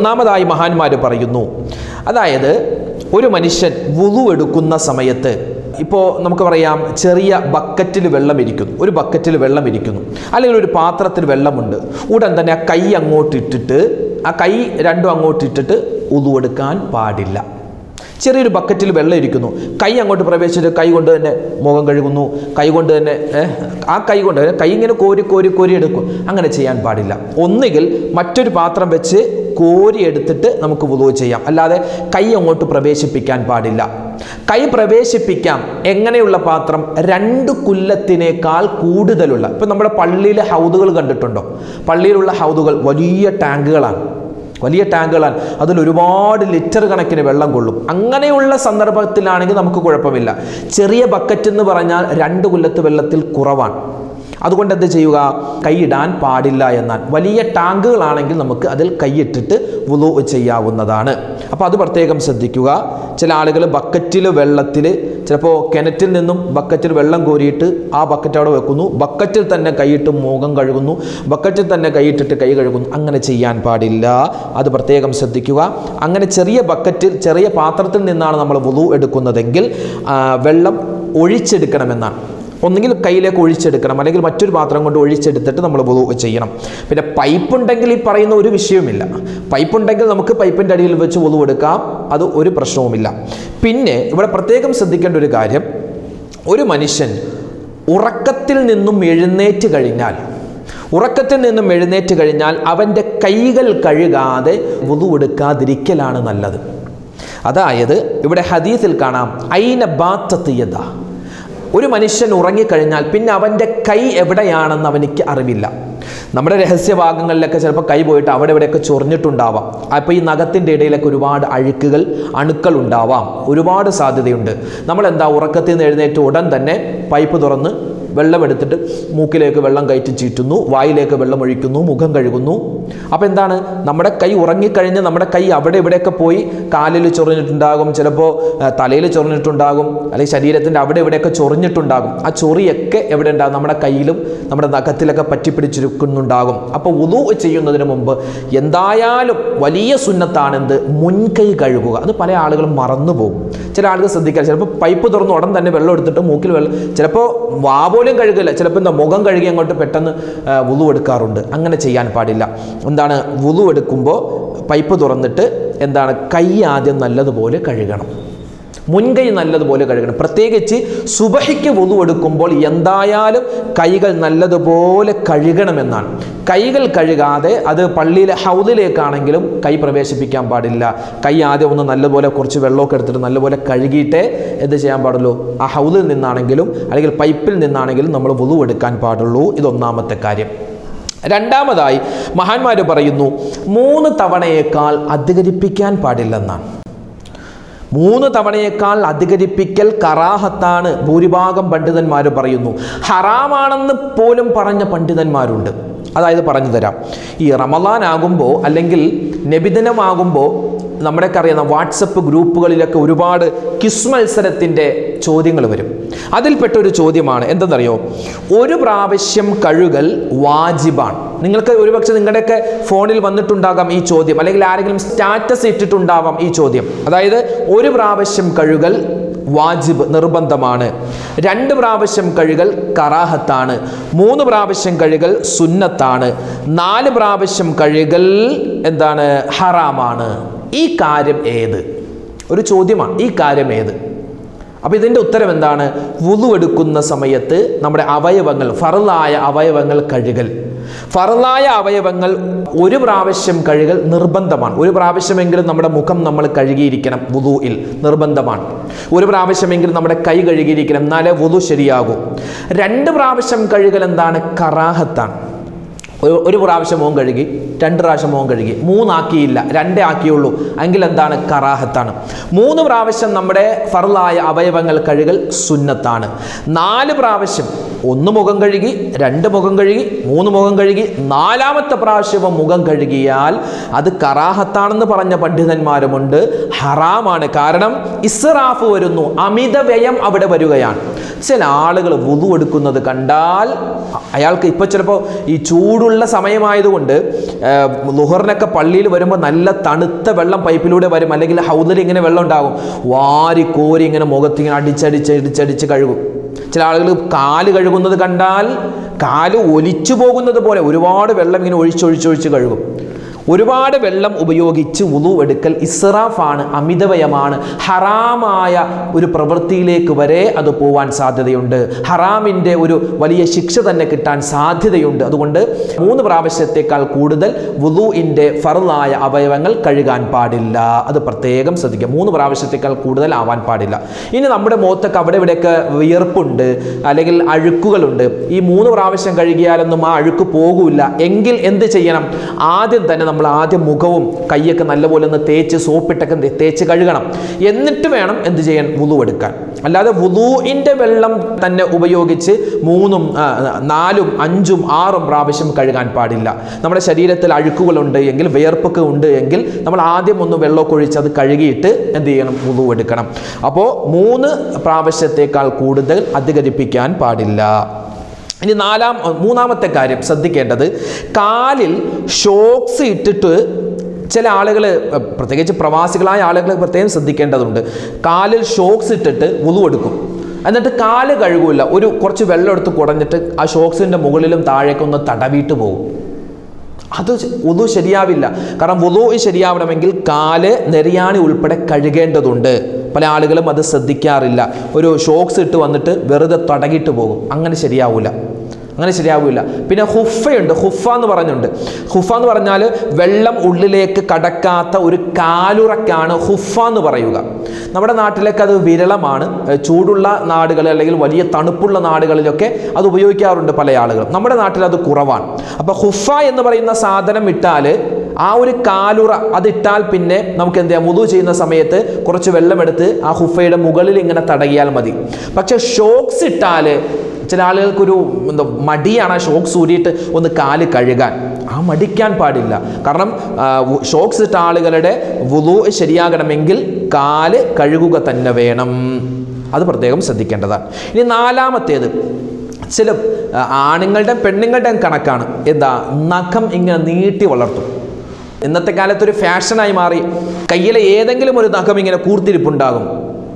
S1: അതിലൊന്നാമതായി മഹാന്മാർ പറയുന്നു അതായത് ഒരു മനുഷ്യൻ വുളു എടുക്കുന്ന സമയത്ത് ഇപ്പോൾ നമുക്ക് പറയാം ചെറിയ ബക്കറ്റിൽ വെള്ളം ഇരിക്കുന്നു ഒരു ബക്കറ്റിൽ വെള്ളം ഇരിക്കുന്നു അല്ലെങ്കിൽ ഒരു പാത്രത്തിൽ വെള്ളമുണ്ട് ഉടൻ തന്നെ ആ കൈ അങ്ങോട്ട് ഇട്ടിട്ട് ആ കൈ രണ്ടും അങ്ങോട്ട് ഇട്ടിട്ട് ഉതുവെടുക്കാൻ പാടില്ല ചെറിയൊരു ബക്കറ്റിൽ വെള്ളം ഇരിക്കുന്നു കൈ അങ്ങോട്ട് പ്രവേശിച്ചിട്ട് കൈ കൊണ്ട് തന്നെ മുഖം കഴുകുന്നു കൈ കൊണ്ട് തന്നെ ഏഹ്, ആ കൈ കൊണ്ട് കൈ ഇങ്ങനെ കോരി കോരി കോരി എടുക്കും അങ്ങനെ ചെയ്യാൻ പാടില്ല ഒന്നുകിൽ മറ്റൊരു പാത്രം വെച്ച് കോരി എടുത്തിട്ട് നമുക്ക് വുളു ചെയ്യാം അല്ലാതെ കൈ അങ്ങോട്ട് പ്രവേശിപ്പിക്കാൻ പാടില്ല കൈ പ്രവേശിപ്പിക്കാം എങ്ങനെയുള്ള പാത്രം രണ്ട് കുല്ലത്തിനേക്കാൾ കൂടുതലുള്ള ഇപ്പം നമ്മുടെ പള്ളിയിലെ ഹൗദുകൾ കണ്ടിട്ടുണ്ടോ പള്ളിയിലുള്ള ഹൗദുകൾ വലിയ ടാങ്കുകളാണ് വലിയ ടാങ്കുകളാണ് അതിൽ ഒരുപാട് ലിറ്റർ കണക്കിന് വെള്ളം കൊള്ളും അങ്ങനെയുള്ള സന്ദർഭത്തിലാണെങ്കിൽ നമുക്ക് കുഴപ്പമില്ല ചെറിയ ബക്കറ്റ് എന്ന് പറഞ്ഞാൽ രണ്ട് കൊല്ലത്ത് വെള്ളത്തിൽ കുറവാണ് അതുകൊണ്ട് എന്ത് ചെയ്യുക കൈയിടാൻ പാടില്ല എന്നാൽ വലിയ ടാങ്കുകളാണെങ്കിൽ നമുക്ക് അതിൽ കൈയിട്ടിട്ട് വുളു ചെയ്യാവുന്നതാണ് അപ്പോൾ അത് പ്രത്യേകം ശ്രദ്ധിക്കുക ചില ആളുകൾ ബക്കറ്റിൽ വെള്ളത്തിൽ ചിലപ്പോൾ കിണറ്റിൽ നിന്നും ബക്കറ്റിൽ വെള്ളം കോരിയിട്ട് ആ ബക്കറ്റ് അവിടെ വെക്കുന്നു ബക്കറ്റിൽ തന്നെ കൈയിട്ട് മുഖം കഴുകുന്നു ബക്കറ്റിൽ തന്നെ കൈയിട്ടിട്ട് കൈ കഴുകുന്നു അങ്ങനെ ചെയ്യാൻ പാടില്ല അത് പ്രത്യേകം ശ്രദ്ധിക്കുക അങ്ങനെ ചെറിയ ബക്കറ്റിൽ ചെറിയ പാത്രത്തിൽ നിന്നാണ് നമ്മൾ വുളു എടുക്കുന്നതെങ്കിൽ ആ, വെള്ളം ഒഴിച്ചെടുക്കണമെന്നാണ് ഒന്നുകിൽ കയ്യിലേക്ക് ഒഴിച്ചെടുക്കണം അല്ലെങ്കിൽ മറ്റൊരു പാത്രം കൊണ്ട് ഒഴിച്ചെടുത്തിട്ട് നമ്മൾ വുളു ചെയ്യണം പിന്നെ പൈപ്പ് ഉണ്ടെങ്കിൽ ഈ പറയുന്ന ഒരു വിഷയവുമില്ല പൈപ്പ് ഉണ്ടെങ്കിൽ നമുക്ക് പൈപ്പിൻ്റെ അടിയിൽ വെച്ച് വുളു എടുക്കാം അത് ഒരു പ്രശ്നവുമില്ല പിന്നെ ഇവിടെ പ്രത്യേകം ശ്രദ്ധിക്കേണ്ട ഒരു കാര്യം ഒരു മനുഷ്യൻ ഉറക്കത്തിൽ നിന്നും എഴുന്നേറ്റ് കഴിഞ്ഞാൽ ഉറക്കത്തിൽ നിന്നും എഴുന്നേറ്റ് കഴിഞ്ഞാൽ അവൻ്റെ കൈകൾ കഴുകാതെ വുളു എടുക്കാതിരിക്കലാണ് നല്ലത് അതായത് ഇവിടെ ഹദീസിൽ കാണാം ഐന ബാത്തത്തിയത ഒരു മനുഷ്യൻ ഉറങ്ങിക്കഴിഞ്ഞാൽ പിന്നെ അവൻ്റെ കൈ എവിടെയാണെന്ന് അവനിക്ക് അറിവില്ല നമ്മുടെ രഹസ്യഭാഗങ്ങളിലൊക്കെ ചിലപ്പോൾ കൈ പോയിട്ട് അവിടെ ഇവിടെയൊക്കെ ചൊറിഞ്ഞിട്ടുണ്ടാവാം അപ്പോൾ ഈ നഖത്തിൻ്റെ ഇടയിലൊക്കെ ഒരുപാട് അഴുക്കുകൾ അണുക്കൾ ഉണ്ടാവാം ഒരുപാട് സാധ്യതയുണ്ട് നമ്മൾ എന്താ ഉറക്കത്തിൽ നിന്ന് എഴുന്നേറ്റ് ഉടൻ തന്നെ പൈപ്പ് തുറന്ന് വെള്ളം എടുത്തിട്ട് മൂക്കിലേക്ക് വെള്ളം കയറ്റി ചീറ്റുന്നു വായിലേക്ക് വെള്ളം ഒഴിക്കുന്നു മുഖം കഴുകുന്നു അപ്പോൾ എന്താണ് നമ്മുടെ കൈ ഉറങ്ങിക്കഴിഞ്ഞ് നമ്മുടെ കൈ അവിടെ ഇവിടെയൊക്കെ പോയി കാലിൽ ചൊറിഞ്ഞിട്ടുണ്ടാകും ചിലപ്പോൾ തലയിൽ ചൊറിഞ്ഞിട്ടുണ്ടാകും അല്ലെങ്കിൽ ശരീരത്തിൻ്റെ അവിടെ ഇവിടെയൊക്കെ ചൊറിഞ്ഞിട്ടുണ്ടാകും ആ ചൊറിയൊക്കെ എവിടെ ഉണ്ടാകും നമ്മുടെ കയ്യിലും നമ്മുടെ നഖത്തിലൊക്കെ പറ്റിപ്പിടിച്ചിരിക്കുന്നുണ്ടാകും അപ്പോൾ ഉദു ചെയ്യുന്നതിന് മുമ്പ് എന്തായാലും വലിയ സുന്നത്താണെന്ത് മുൻകൈ കഴുകുക അത് പല ആളുകളും മറന്നു പോകും ചില ആളുകൾ ശ്രദ്ധിക്കുക ചിലപ്പോൾ പൈപ്പ് തുറന്ന് ഉടൻ തന്നെ വെള്ളം എടുത്തിട്ട് മൂക്കിൽ വെള്ളം ചിലപ്പോൾ വാ പോലും കഴുകില്ല ചിലപ്പോൾ എന്താ മുഖം കഴുകി അങ്ങോട്ട് പെട്ടെന്ന് വുളു എടുക്കാറുണ്ട് അങ്ങനെ ചെയ്യാൻ പാടില്ല എന്താണ് വുളു എടുക്കുമ്പോൾ പൈപ്പ് തുറന്നിട്ട് എന്താണ് കൈ ആദ്യം നല്ലതുപോലെ കഴുകണം മുൻകൈ നല്ലതുപോലെ കഴുകണം പ്രത്യേകിച്ച് സുബഹിക്ക് വുളു എടുക്കുമ്പോൾ എന്തായാലും കൈകൾ നല്ലതുപോലെ കഴുകണമെന്നാണ് കൈകൾ കഴുകാതെ അത് പള്ളിയിലെ ഹൗദിലേക്കാണെങ്കിലും കൈ പ്രവേശിപ്പിക്കാൻ പാടില്ല കൈ ആദ്യം ഒന്ന് നല്ലപോലെ കുറച്ച് വെള്ളമൊക്കെ എടുത്തിട്ട് നല്ലപോലെ കഴുകിയിട്ടേ എന്ത് ചെയ്യാൻ പാടുള്ളൂ ആ ഹൗദിൽ നിന്നാണെങ്കിലും അല്ലെങ്കിൽ പൈപ്പിൽ നിന്നാണെങ്കിലും നമ്മൾ വുളു എടുക്കാൻ പാടുള്ളൂ ഇതൊന്നാമത്തെ കാര്യം രണ്ടാമതായി മഹാന്മാർ പറയുന്നു മൂന്ന് തവണയേക്കാൾ അധികരിപ്പിക്കാൻ പാടില്ലെന്നാണ് മൂന്ന് തവണയേക്കാൾ അധികരിപ്പിക്കൽ കറാഹത്താണ് ഭൂരിഭാഗം പണ്ഡിതന്മാർ പറയുന്നു ഹറാമാണെന്ന് പോലും പറഞ്ഞ പണ്ഡിതന്മാരുണ്ട് അതായത് പറഞ്ഞു തരാം ഈ റമദാൻ ആകുമ്പോൾ അല്ലെങ്കിൽ നബിദിനമാകുമ്പോൾ നമ്മുടെയൊക്കെ അറിയുന്ന വാട്സപ്പ് ഗ്രൂപ്പുകളിലൊക്കെ ഒരുപാട് ക്വിസ് മത്സരത്തിൻ്റെ ചോദ്യങ്ങൾ വരും അതിൽപ്പെട്ട ഒരു ചോദ്യമാണ് എന്തെന്നറിയോ ഒരു പ്രാവശ്യം കഴുകൽ വാജിബാണ് നിങ്ങൾക്ക് ഒരുപക്ഷെ നിങ്ങളുടെയൊക്കെ ഫോണിൽ വന്നിട്ടുണ്ടാകാം ഈ ചോദ്യം അല്ലെങ്കിൽ ആരെങ്കിലും സ്റ്റാറ്റസ് ഇട്ടിട്ടുണ്ടാവാം ഈ ചോദ്യം അതായത് ഒരു പ്രാവശ്യം കഴുകൽ വാജിബ് നിർബന്ധമാണ് രണ്ട് പ്രാവശ്യം കഴുകൽ കറാഹത്താണ് മൂന്ന് പ്രാവശ്യം കഴുകൽ സുന്നത്താണ് നാല് പ്രാവശ്യം കഴുകൽ എന്താണ് ഹറാമാണ് ഈ കാര്യം ഏത് ഒരു ചോദ്യമാണ് ഈ കാര്യം ഏത് അപ്പോൾ ഇതിൻ്റെ ഉത്തരം എന്താണ് വുളു എടുക്കുന്ന സമയത്ത് നമ്മുടെ അവയവങ്ങൾ ഫറലായ അവയവങ്ങൾ കഴുകൽ ഫറലായ അവയവങ്ങൾ ഒരു പ്രാവശ്യം കഴുകൽ നിർബന്ധമാണ് ഒരു പ്രാവശ്യമെങ്കിലും നമ്മുടെ മുഖം നമ്മൾ കഴുകിയിരിക്കണം വുളുയിൽ നിർബന്ധമാണ് ഒരു പ്രാവശ്യമെങ്കിലും നമ്മുടെ കൈ കഴുകിയിരിക്കണം എന്നാലേ വുളു ശരിയാകൂ രണ്ട് പ്രാവശ്യം കഴുകൽ എന്താണ് കറാഹത്താണ് ഒരു ഒരു പ്രാവശ്യം മോൻ കഴുകി രണ്ട് പ്രാവശ്യം മോൻ കഴുകി മൂന്നാക്കിയില്ല രണ്ടേ ആക്കിയുള്ളൂ എങ്കിൽ എന്താണ് കറാഹത്താണ് മൂന്ന് പ്രാവശ്യം നമ്മുടെ ഫറലായ അവയവങ്ങൾ കഴുകൽ സുന്നത്താണ് നാല് പ്രാവശ്യം ഒന്ന് മുഖം കഴുകി രണ്ട് മുഖം കഴുകി മൂന്ന് മുഖം കഴുകി നാലാമത്തെ പ്രാവശ്യവും മുഖം കഴുകിയാൽ അത് കറാഹത്താണെന്ന് പറഞ്ഞ പണ്ഡിതന്മാരുമുണ്ട് ഹറാമാണ് കാരണം ഇസ്റാഫ് വരുന്നു അമിത വ്യയം അവിടെ വരികയാണ് ചില ആളുകൾ വുതു എടുക്കുന്നത് കണ്ടാൽ അയാൾക്ക് ഇപ്പോൾ ചിലപ്പോൾ ഈ ചൂടുള്ള സമയമായതുകൊണ്ട് ലുഹറിനൊക്കെ പള്ളിയിൽ വരുമ്പോൾ നല്ല തണുത്ത വെള്ളം പൈപ്പിലൂടെ വരും അല്ലെങ്കിൽ ഹൗദിൽ ഇങ്ങനെ വെള്ളം ഉണ്ടാകും വാരി കോരി ഇങ്ങനെ മുഖത്തിങ്ങനെ അടിച്ചടിച്ച് അടിച്ചടിച്ച് കഴുകും ചില ആളുകൾ കാല് കഴുകുന്നത് കണ്ടാൽ കാല് ഒലിച്ചു പോകുന്നത് പോലെ ഒരുപാട് വെള്ളം ഇങ്ങനെ ഒഴിച്ചൊഴിച്ചൊഴിച്ച് കഴുകും ഒരുപാട് വെള്ളം ഉപയോഗിച്ച് ഉളു എടുക്കൽ ഇസ്രാഫാണ് അമിതവയമാണ് ഹറാമായ ഒരു പ്രവൃത്തിയിലേക്ക് വരെ അത് പോവാൻ സാധ്യതയുണ്ട് ഹറാമിൻ്റെ ഒരു വലിയ ശിക്ഷ തന്നെ കിട്ടാൻ സാധ്യതയുണ്ട് അതുകൊണ്ട് മൂന്ന് പ്രാവശ്യത്തേക്കാൾ കൂടുതൽ വുളുവിൻ്റെ ഫറുലായ അവയവങ്ങൾ കഴുകാൻ പാടില്ല അത് പ്രത്യേകം ശ്രദ്ധിക്കുക മൂന്ന് പ്രാവശ്യത്തേക്കാൾ കൂടുതൽ ആവാൻ പാടില്ല ഇനി നമ്മുടെ മുഖത്തൊക്കെ അവിടെ ഇവിടെയൊക്കെ വിയർപ്പുണ്ട് അല്ലെങ്കിൽ അഴുക്കുകളുണ്ട് ഈ മൂന്ന് പ്രാവശ്യം കഴുകിയാലൊന്നും ആ അഴുക്ക് പോകില്ല എങ്കിൽ എന്ത് ചെയ്യണം ആദ്യം തന്നെ നമ്മൾ ആദ്യം മുഖവും കൈയൊക്കെ നല്ലപോലെ ഒന്ന് തേച്ച് സോപ്പിട്ടൊക്കെ തേ- തേച്ച് കഴുകണം എന്നിട്ട് വേണം എന്ത് ചെയ്യാൻ വുളു എടുക്കാൻ അല്ലാതെ വുളുവിൻ്റെ വെള്ളം തന്നെ ഉപയോഗിച്ച് മൂന്നും ആ, നാലും അഞ്ചും ആറും പ്രാവശ്യം കഴുകാൻ പാടില്ല നമ്മുടെ ശരീരത്തിൽ അഴുക്കുകളുണ്ട് എങ്കിൽ വിയർപ്പൊക്കെ ഉണ്ട് എങ്കിൽ നമ്മൾ ആദ്യം ഒന്ന് വെള്ളമൊക്കെ ഒഴിച്ച് അത് കഴുകിയിട്ട് എന്ത് ചെയ്യണം വുളു എടുക്കണം അപ്പോൾ മൂന്ന് പ്രാവശ്യത്തേക്കാൾ കൂടുതൽ അധികരിപ്പിക്കാൻ പാടില്ല ഇനി നാലാം മൂന്നാമത്തെ കാര്യം ശ്രദ്ധിക്കേണ്ടത് കാലിൽ ഷോക്സ് ഇട്ടിട്ട് ചില ആളുകൾ പ്രത്യേകിച്ച് പ്രവാസികളായ ആളുകൾ പ്രത്യേകം ശ്രദ്ധിക്കേണ്ടതുണ്ട് കാലിൽ ഷോക്സ് ഇട്ടിട്ട് വുളു എടുക്കും എന്നിട്ട് കാല് കഴുകില്ല ഒരു കുറച്ച് വെള്ളം എടുത്ത് കുടഞ്ഞിട്ട് ആ ഷോക്സിൻ്റെ മുകളിലും താഴേക്കൊന്ന് തടവിയിട്ട് പോകും അത് വുതു ശരിയാവില്ല കാരണം വുതു ശരിയാവണമെങ്കിൽ കാല് നെരിയാണി ഉൾപ്പെടെ കഴുകേണ്ടതുണ്ട് പല ആളുകളും അത് ശ്രദ്ധിക്കാറില്ല ഒരു ഷോക്സ് ഇട്ട് വന്നിട്ട് വെറുതെ തടകിയിട്ട് പോകും അങ്ങനെ ശരിയാവില്ല അങ്ങനെ ശരിയാവില്ല പിന്നെ ഹുഫയുണ്ട് ഹുഫ എന്ന് പറഞ്ഞുണ്ട് ഹുഫ എന്ന് പറഞ്ഞാൽ വെള്ളം ഉള്ളിലേക്ക് കടക്കാത്ത ഒരു കാലുറക്കാണ് ഹുഫ എന്ന് പറയുക നമ്മുടെ നാട്ടിലൊക്കെ അത് വിരളമാണ് ഏഹ് ചൂടുള്ള നാടുകൾ അല്ലെങ്കിൽ വലിയ തണുപ്പുള്ള നാടുകളിലൊക്കെ അത് ഉപയോഗിക്കാറുണ്ട് പല ആളുകളും നമ്മുടെ നാട്ടിൽ അത് കുറവാണ് അപ്പോൾ ഹുഫ എന്ന് പറയുന്ന സാധനം ഇട്ടാൽ ആ ഒരു കാലുറ അതിട്ടാൽ പിന്നെ നമുക്ക് എന്ത് ചെയ്യാം മുതു ചെയ്യുന്ന സമയത്ത് കുറച്ച് വെള്ളമെടുത്ത് ആ ഹുഫയുടെ മുകളിൽ ഇങ്ങനെ തടകിയാൽ മതി പക്ഷെ ഷോക്സ് ഇട്ടാൽ ചില ആളുകൾക്കൊരു എന്താ മടിയാണ് ആ ഷോക്സ് ഊരിയിട്ട് ഒന്ന് കാല് കഴുകാൻ ആ മടിക്കാൻ പാടില്ല കാരണം ആ, വു- ഷോക്സ് ഇട്ട ആളുകളുടെ വുളു ശരിയാകണമെങ്കിൽ കാല് കഴുകുക തന്നെ വേണം അത് പ്രത്യേകം ശ്രദ്ധിക്കേണ്ടതാണ് ഇനി നാലാമത്തേത് ചില ആ, ആണുങ്ങളുടെയും പെണ്ണുങ്ങളുടെയും കണക്കാണ് എന്താ നഖം ഇങ്ങനെ നീട്ടി വളർത്തും ഇന്നത്തെ കാലത്ത് ഒരു ഫാഷനായി മാറി കയ്യിലെ ഏതെങ്കിലും ഒരു നഖം ഇങ്ങനെ കൂർത്തിരിപ്പുണ്ടാകും